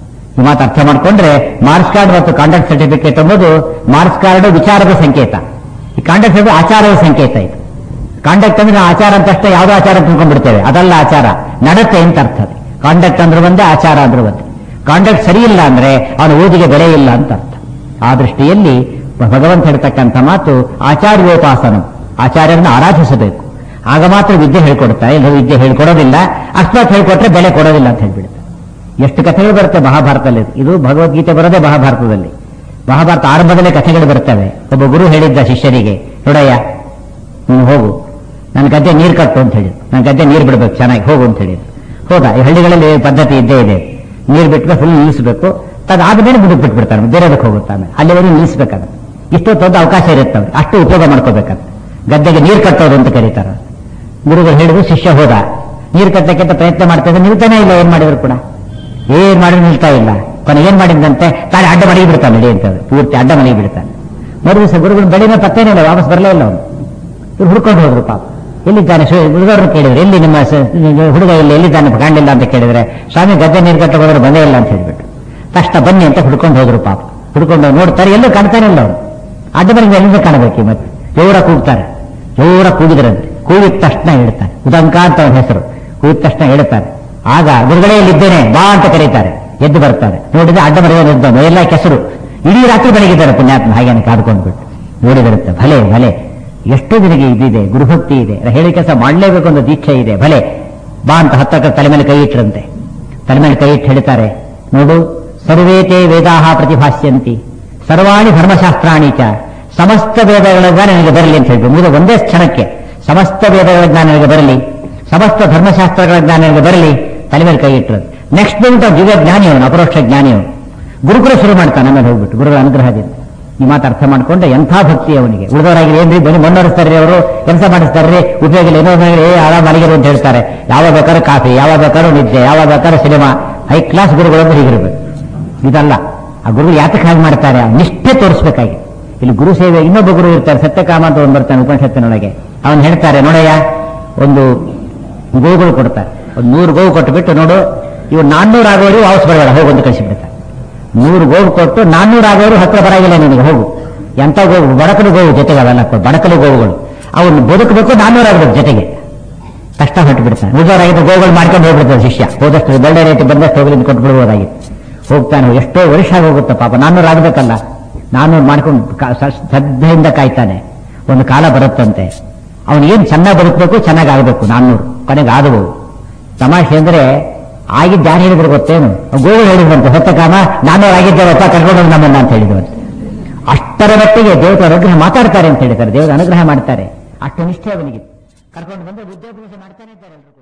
ಈ ಮಾತು ಅರ್ಥ ಮಾಡ್ಕೊಂಡ್ರೆ ಮಾರ್ಕ್ಸ್ ಕಾರ್ಡ್ ಮತ್ತು ಕಾಂಡಕ್ಟ್ ಸರ್ಟಿಫಿಕೇಟ್ ಎಂಬುದು ಮಾರ್ಕ್ಸ್ ಕಾರ್ಡ್ ವಿಚಾರದ ಸಂಕೇತ ಈ ಕಾಂಡಕ್ಟ್ ಸರ್ಟಿಫಿಕೇಟ್ ಆಚಾರದ ಸಂಕೇತ ಇದು ಕಾಂಡಕ್ಟ್ ಅಂದ್ರೆ ನಾವು ಆಚಾರ ಅಂತ ಅಷ್ಟೇ ಯಾವುದೋ ಆಚಾರ ಅಂತ ತಿಳ್ಕೊಂಡ್ಬಿಡ್ತೇವೆ ಅದಲ್ಲ ಆಚಾರ ನಡತೆ ಅಂತ ಅರ್ಥ ಅದು ಕಾಂಡಕ್ಟ್ ಅಂದ್ರೆ ಒಂದೇ ಆಚಾರ ಅಂದ್ರೆ ಒಂದೇ ಕಾಂಡಕ್ಟ್ ಸರಿ ಇಲ್ಲ ಅಂದ್ರೆ ಅವನ ಓದಿಗೆ ಬೆಲೆ ಇಲ್ಲ ಅಂತ ಅರ್ಥ ಆ ದೃಷ್ಟಿಯಲ್ಲಿ ಭಗವಂತ ಹೇಳ್ತಕ್ಕಂಥ ಮಾತು ಆಚಾರ್ಯೋಪಾಸನ ಆಚಾರ್ಯರನ್ನು ಆರಾಧಿಸಬೇಕು ಆಗ ಮಾತ್ರ ವಿದ್ಯೆ ಹೇಳ್ಕೊಡ್ತಾರೆ ಇಲ್ಲ ವಿದ್ಯೆ ಹೇಳ್ಕೊಡೋದಿಲ್ಲ ಅಕಸ್ಮಾತ್ ಹೇಳ್ಕೊಟ್ರೆ ಬೆಲೆ ಕೊಡೋದಿಲ್ಲ ಅಂತ ಹೇಳ್ಬಿಡ್ತಾರೆ ಎಷ್ಟು ಕಥೆಗಳು ಬರುತ್ತೆ ಮಹಾಭಾರತದಲ್ಲಿ ಇದು ಭಗವದ್ಗೀತೆ ಬರೋದೇ ಮಹಾಭಾರತದಲ್ಲಿ ಮಹಾಭಾರತ ಆರಂಭದಲ್ಲೇ ಕಥೆಗಳು ಬರ್ತವೆ ಒಬ್ಬ ಗುರು ಹೇಳಿದ್ದ ಶಿಷ್ಯರಿಗೆ ನೋಡಯ್ಯ ನೀನು ಹೋಗು ನನ್ನ ಗದ್ದೆ ನೀರು ಕಟ್ಟು ಅಂತ ಹೇಳಿ ನನ್ನ ಗದ್ದೆ ನೀರು ಬಿಡಬೇಕು ಚೆನ್ನಾಗಿ ಹೋಗು ಅಂತ ಹೇಳಿದ್ರು ಹೋದ ಈ ಹಳ್ಳಿಗಳಲ್ಲಿ ಪದ್ಧತಿ ಇದ್ದೇ ಇದೆ ನೀರು ಬಿಟ್ಟರೆ ಫುಲ್ ನಿಲ್ಲಿಸಬೇಕು ಅದಾದ್ಮೇಲೆ ಮುಂದಕ್ಕೆ ಬಿಟ್ಬಿಡ್ತಾನೆ ಬೇರೆದಕ್ಕೆ ಹೋಗುತ್ತಾನೆ ಅಲ್ಲಿವರೆಗೂ ನಿಲ್ಲಿಸಬೇಕಾದ್ರೆ ಇಷ್ಟೊತ್ತೊಂದು ಅವಕಾಶ ಇರುತ್ತೆ ಅವ್ರಿಗೆ ಅಷ್ಟು ಉಪಯೋಗ ಮಾಡ್ಕೋಬೇಕಂತ ಗದ್ದೆಗೆ ನೀರು ಕಟ್ಟೋದು ಅಂತ ಕರೀತಾರೆ ಗುರುಗಳು ಹೇಳಿದ್ರು ಶಿಷ್ಯ ಹೋದ ನೀರು ಕಟ್ಟಕ್ಕೆ ಅಂತ ಪ್ರಯತ್ನ ಮಾಡ್ತಾ ಇದ್ದ ನಿಲ್ತಾನೆ ಇಲ್ಲ ಏನ್ ಮಾಡಿದ್ರು ಕೂಡ ಏನ್ ಮಾಡಿದ್ರು ನಿಲ್ತಾ ಇಲ್ಲ ಕೊನೆ ಏನ್ ಮಾಡಿದಂತೆ ತಾನೇ ಅಡ್ಡ ಮನೆಗೆ ಬಿಡ್ತಾನೆ ನಡಿ ಅಂತ ಪೂರ್ತಿ ಅಡ್ಡ ಮನೆಗೆ ಬಿಡ್ತಾನೆ ಮರು ದಿವಸ ಗುರುಗಳು ಬೆಳಿನ ಪತ್ತೇನೇ ಇಲ್ಲ ವಾಪಸ್ ಬರಲೇ ಇಲ್ಲ ಅವನು ಇವ್ರು ಹುಡ್ಕೊಂಡು ಹೋದ್ರು ಪಾಪ ಎಲ್ಲಿದ್ದಾನೆ ಹುಡುಗರನ್ನು ಕೇಳಿದ್ರು ಎಲ್ಲಿ ನಿಮ್ಮ ಸ- ಹುಡುಗ ಇಲ್ಲಿ ಎಲ್ಲಿದ್ದಾನೆ ಕಾಣಲಿಲ್ಲ ಅಂತ ಕೇಳಿದ್ರೆ ಸ್ವಾಮಿ ಗದ್ದೆ ನೀರು ಕಟ್ಟ ಹೋದ್ರೆ ಬಂದೇ ಇಲ್ಲ ಅಂತ ಹೇಳ್ಬಿಟ್ಟು ತಕ್ಷಣ ಬನ್ನಿ ಅಂತ ಹುಡ್ಕೊಂಡು ಹೋದ್ರು ಪಾಪ ಹುಡ್ಕೊಂಡು ಹೋಗಿ ನೋಡ್ತಾರೆ ಎಲ್ಲೂ ಕಾಣ್ತಾನೆ ಇಲ್ಲ ಅವರು ಅಡ್ಡ ಮನೆಗೆ ಎಲ್ಲಿಂದ ಕಾಣಬೇಕು ಈ ಮತ್ತೆ ಜೋರ ಕೂಗ್ತಾರೆ ಜೋರ ಕೂಗಿದ್ರಂತೆ ಕೂಗಿದ ತಕ್ಷಣ ಹೇಳ್ತಾನೆ ಉದಂಕ ಅಂತ ಅವನ ಹೆಸರು ಕೂಗಿದ ತಕ್ಷಣ ಹೇಳ್ತಾರೆ ಆಗ ಗುರುಗಳೇ ಇಲ್ಲಿದ್ದೇನೆ ಬಾ ಅಂತ ಕರೀತಾರೆ ಎದ್ದು ಬರ್ತಾರೆ ನೋಡಿದ್ರೆ ಅಡ್ಡ ಮರೆಯೋದು ಎಲ್ಲ ಕೆಸರು ಇಡೀ ರಾತ್ರಿ ಬೆಳಗಿದ್ದಾರೆ ಪುಣ್ಯಾತ್ಮ ಹಾಗೇನೆ ಕಾದ್ಕೊಂಡು ಬಿಟ್ಟು ನೋಡಿದಿರುತ್ತೆ ಭಲೆ ಭಲೆ ಎಷ್ಟು ದಿನಗೆ ಇದಿದೆ ಗುರುಭಕ್ತಿ ಇದೆ ಹೇಳಿ ಕೆಲಸ ಮಾಡಲೇಬೇಕು ಅನ್ನೋ ದೀಕ್ಷೆ ಇದೆ ಭಲೆ ಬಾ ಅಂತ ಹತ್ತಕ್ಕ ತಲೆ ಮೇಲೆ ಕೈ ಇಟ್ರಂತೆ ತಲೆ ಮೇಲೆ ಕೈ ಇಟ್ಟು ಹೇಳ್ತಾರೆ ನೋಡು ಸರ್ವೇತೇ ವೇದಾಹ ಪ್ರತಿಭಾಸ್ಯಂತಿ ಸರ್ವಾಣಿ ಧರ್ಮಶಾಸ್ತ್ರಾಣಿ ಚ ಸಮಸ್ತ ವೇದಗಳ ಜ್ಞಾನ ನನಗೆ ಬರಲಿ ಅಂತ ಹೇಳಿದ್ರು ಮುಗಿದ ಒಂದೇ ಕ್ಷಣಕ್ಕೆ ಸಮಸ್ತ ವೇದಗಳ ಜ್ಞಾನ ನನಗೆ ಬರಲಿ ಸಮಸ್ತ ಧರ್ಮಶಾಸ್ತ್ರಗಳ ಜ್ಞಾನ ನನಗೆ ಬರಲಿ ತಲೆ ಮೇಲೆ ಕೈ ಇಟ್ಟರು ನೆಕ್ಸ್ಟ್ ಮಿನಿಟ್ ದಿವ್ಯ ಜ್ಞಾನಿ ಅವನು ಅಪರೋಕ್ಷ ಜ್ಞಾನಿ ಅವನು ಗುರುಕುಲ ಶುರು ಮಾಡ್ತಾನೆ ಆಮೇಲೆ ಹೋಗ್ಬಿಟ್ಟು ಗುರುಗಳ ಅನುಗ್ರಹದಿಂದ ಈ ಮಾತು ಅರ್ಥ ಮಾಡ್ಕೊಂಡೆ ಎಂಥ ಭಕ್ತಿ ಅವನಿಗೆ ಉಳಿದವರಾಗಿ ಏನ್ರಿ ಬನ್ನಿ ಮಣ್ಣೊರೆಸ್ತಾರ್ರಿ ಅವರು ಕೆಲಸ ಮಾಡಿಸ್ತಾರ್ರಿ ಉಪಯೋಗ ಇಲ್ಲ ಏನೋ ಏ ಆರಾಮ್ ಮಲಗಿರು ಅಂತ ಹೇಳ್ತಾರೆ ಯಾವಾಗ ಬೇಕಾದ್ರೂ ಕಾಫಿ ಯಾವಾಗ ಬೇಕಾದ್ರೂ ನಿದ್ದೆ ಯಾವಾಗ ಬೇಕಾದ್ರೂ ಸಿನಿಮಾ ಹೈ ಕ್ಲಾಸ್ ಗುರುಗಳು ಅಂದ್ರೆ ಹೀಗಿರ್ಬೇಕು ಇದಲ್ಲ ಆ ಗುರು ಯಾತಕ್ಕೆ ಹಾಗೆ ಮಾಡ್ತಾರೆ ಆ ನಿಷ್ಠೆ ತೋರಿಸ್ಬೇಕಾಗಿ ಇಲ್ಲಿ ಗುರು ಸೇವೆ ಇನ್ನೊಬ್ಬ ಗುರು ಇರ್ತಾರೆ ಸತ್ಯಕಾಮ ಅಂತ ಒಂದು ಬರ್ತಾನೆ ಉಪನಿಷತ್ತಿನೊಳಗೆ ಅವನು ಹೇಳ್ತಾರೆ ನೋಡಯ್ಯ ಒಂದು ಗೋವುಗಳು ಕೊಡ್ತಾರೆ ಒಂದು ನೂರು ಗೋವು ಕೊಟ್ಟುಬಿಟ್ಟು ನೋಡು ಇವು ನಾನ್ನೂರು ಆಗೋರು ವಾಪಸ್ ಬರಬೇಡ ಹೋಗು ಅಂತ ಕಳಿಸಿಬಿಡ್ತಾರೆ ನೂರು ಗೋವು ಕೊಟ್ಟು ನಾನ್ನೂರು ಆಗೋರು ಹತ್ರ ಬರಾಗಿಲ್ಲ ನಿನಗೆ ಹೋಗು ಎಂತ ಗೋವು ಬಡಕಲು ಗೋವು ಜೊತೆಗೆ ಅವೆಲ್ಲ ಬಡಕಲು ಗೋವುಗಳು ಅವನು ಬದುಕಬೇಕು ನಾನ್ನೂರು ಆಗ್ಬೇಕು ಜೊತೆಗೆ ಕಷ್ಟ ಹೊಟ್ಟು ಬಿಡ್ತಾನೆ ಉಳಿದವರಾಗಿದ್ದ ಗೋಗಳು ಮಾಡ್ಕೊಂಡು ಹೋಗ್ಬಿಡ್ತಾನೆ ಶಿಷ್ಯ ಹೋದಷ್ಟು ಒಳ್ಳೆ ರೇಟ್ ಬಂದಷ್ಟು ಹೋಗಲಿ ಕೊಟ್ಟು ಬಿಡ್ಬೋದಾಗಿತ್ತು ಹೋಗ್ತಾನೆ ಎಷ್ಟೋ ವರ್ಷ ಆಗೋಗುತ್ತೆ ಪಾಪ ನಾನ್ನೂರು ಆಗ್ಬೇಕಲ್ಲ ನಾನ್ನೂರು ಮಾಡ್ಕೊಂಡು ಕಾ- ಸ- ಶ್ರದ್ಧೆಯಿಂದ ಕಾಯ್ತಾನೆ ಒಂದು ಕಾಲ ಬರುತ್ತಂತೆ ಅವನು ಏನ್ ಚೆನ್ನಾಗಿ ಬದುಕಬೇಕು ಚೆನ್ನಾಗಿ ಆಗಬೇಕು ನಾನ್ನೂರು ಕೊನೆಗೆ ಆದವು ತಮಾಷೆ ಅಂದ್ರೆ ಆಗಿದ್ದು ಯಾರು ಹೇಳಿದ್ರು ಗೊತ್ತೇನು ಗೋಗಳು ಹೇಳಿದ್ರಂತೆ ಹೊತ್ತ ಕಾಮ ನಾನ್ನೂರು ಆಗಿದ್ದೇವಪ್ಪ ಕರ್ಕೊಂಡು ಹೋಗಿ ನಮ್ಮನ್ನ ಅಂತ ಹೇಳಿದ್ರಂತೆ ಅಷ್ಟರ ಮಟ್ಟಿಗೆ ದೇವರ ಅನುಗ್ರಹ ಮಾತಾಡ್ತಾರೆ ಅಂತ ಹೇಳಿದ್ದಾರೆ ದೇವರ ಅನುಗ್ರಹ ಮಾಡ್ತಾರೆ ಅಷ್ಟು ನಿಷ್ಠೆ ಅವನಿಗೆ ಕರ್ಕೊಂಡು ಬಂದು ವಿದ್ಯಾಭ್ಯಾಸ ಮಾಡ್ತಾನೆ ಇದ್ದಾರೆ ಎಲ್ರು.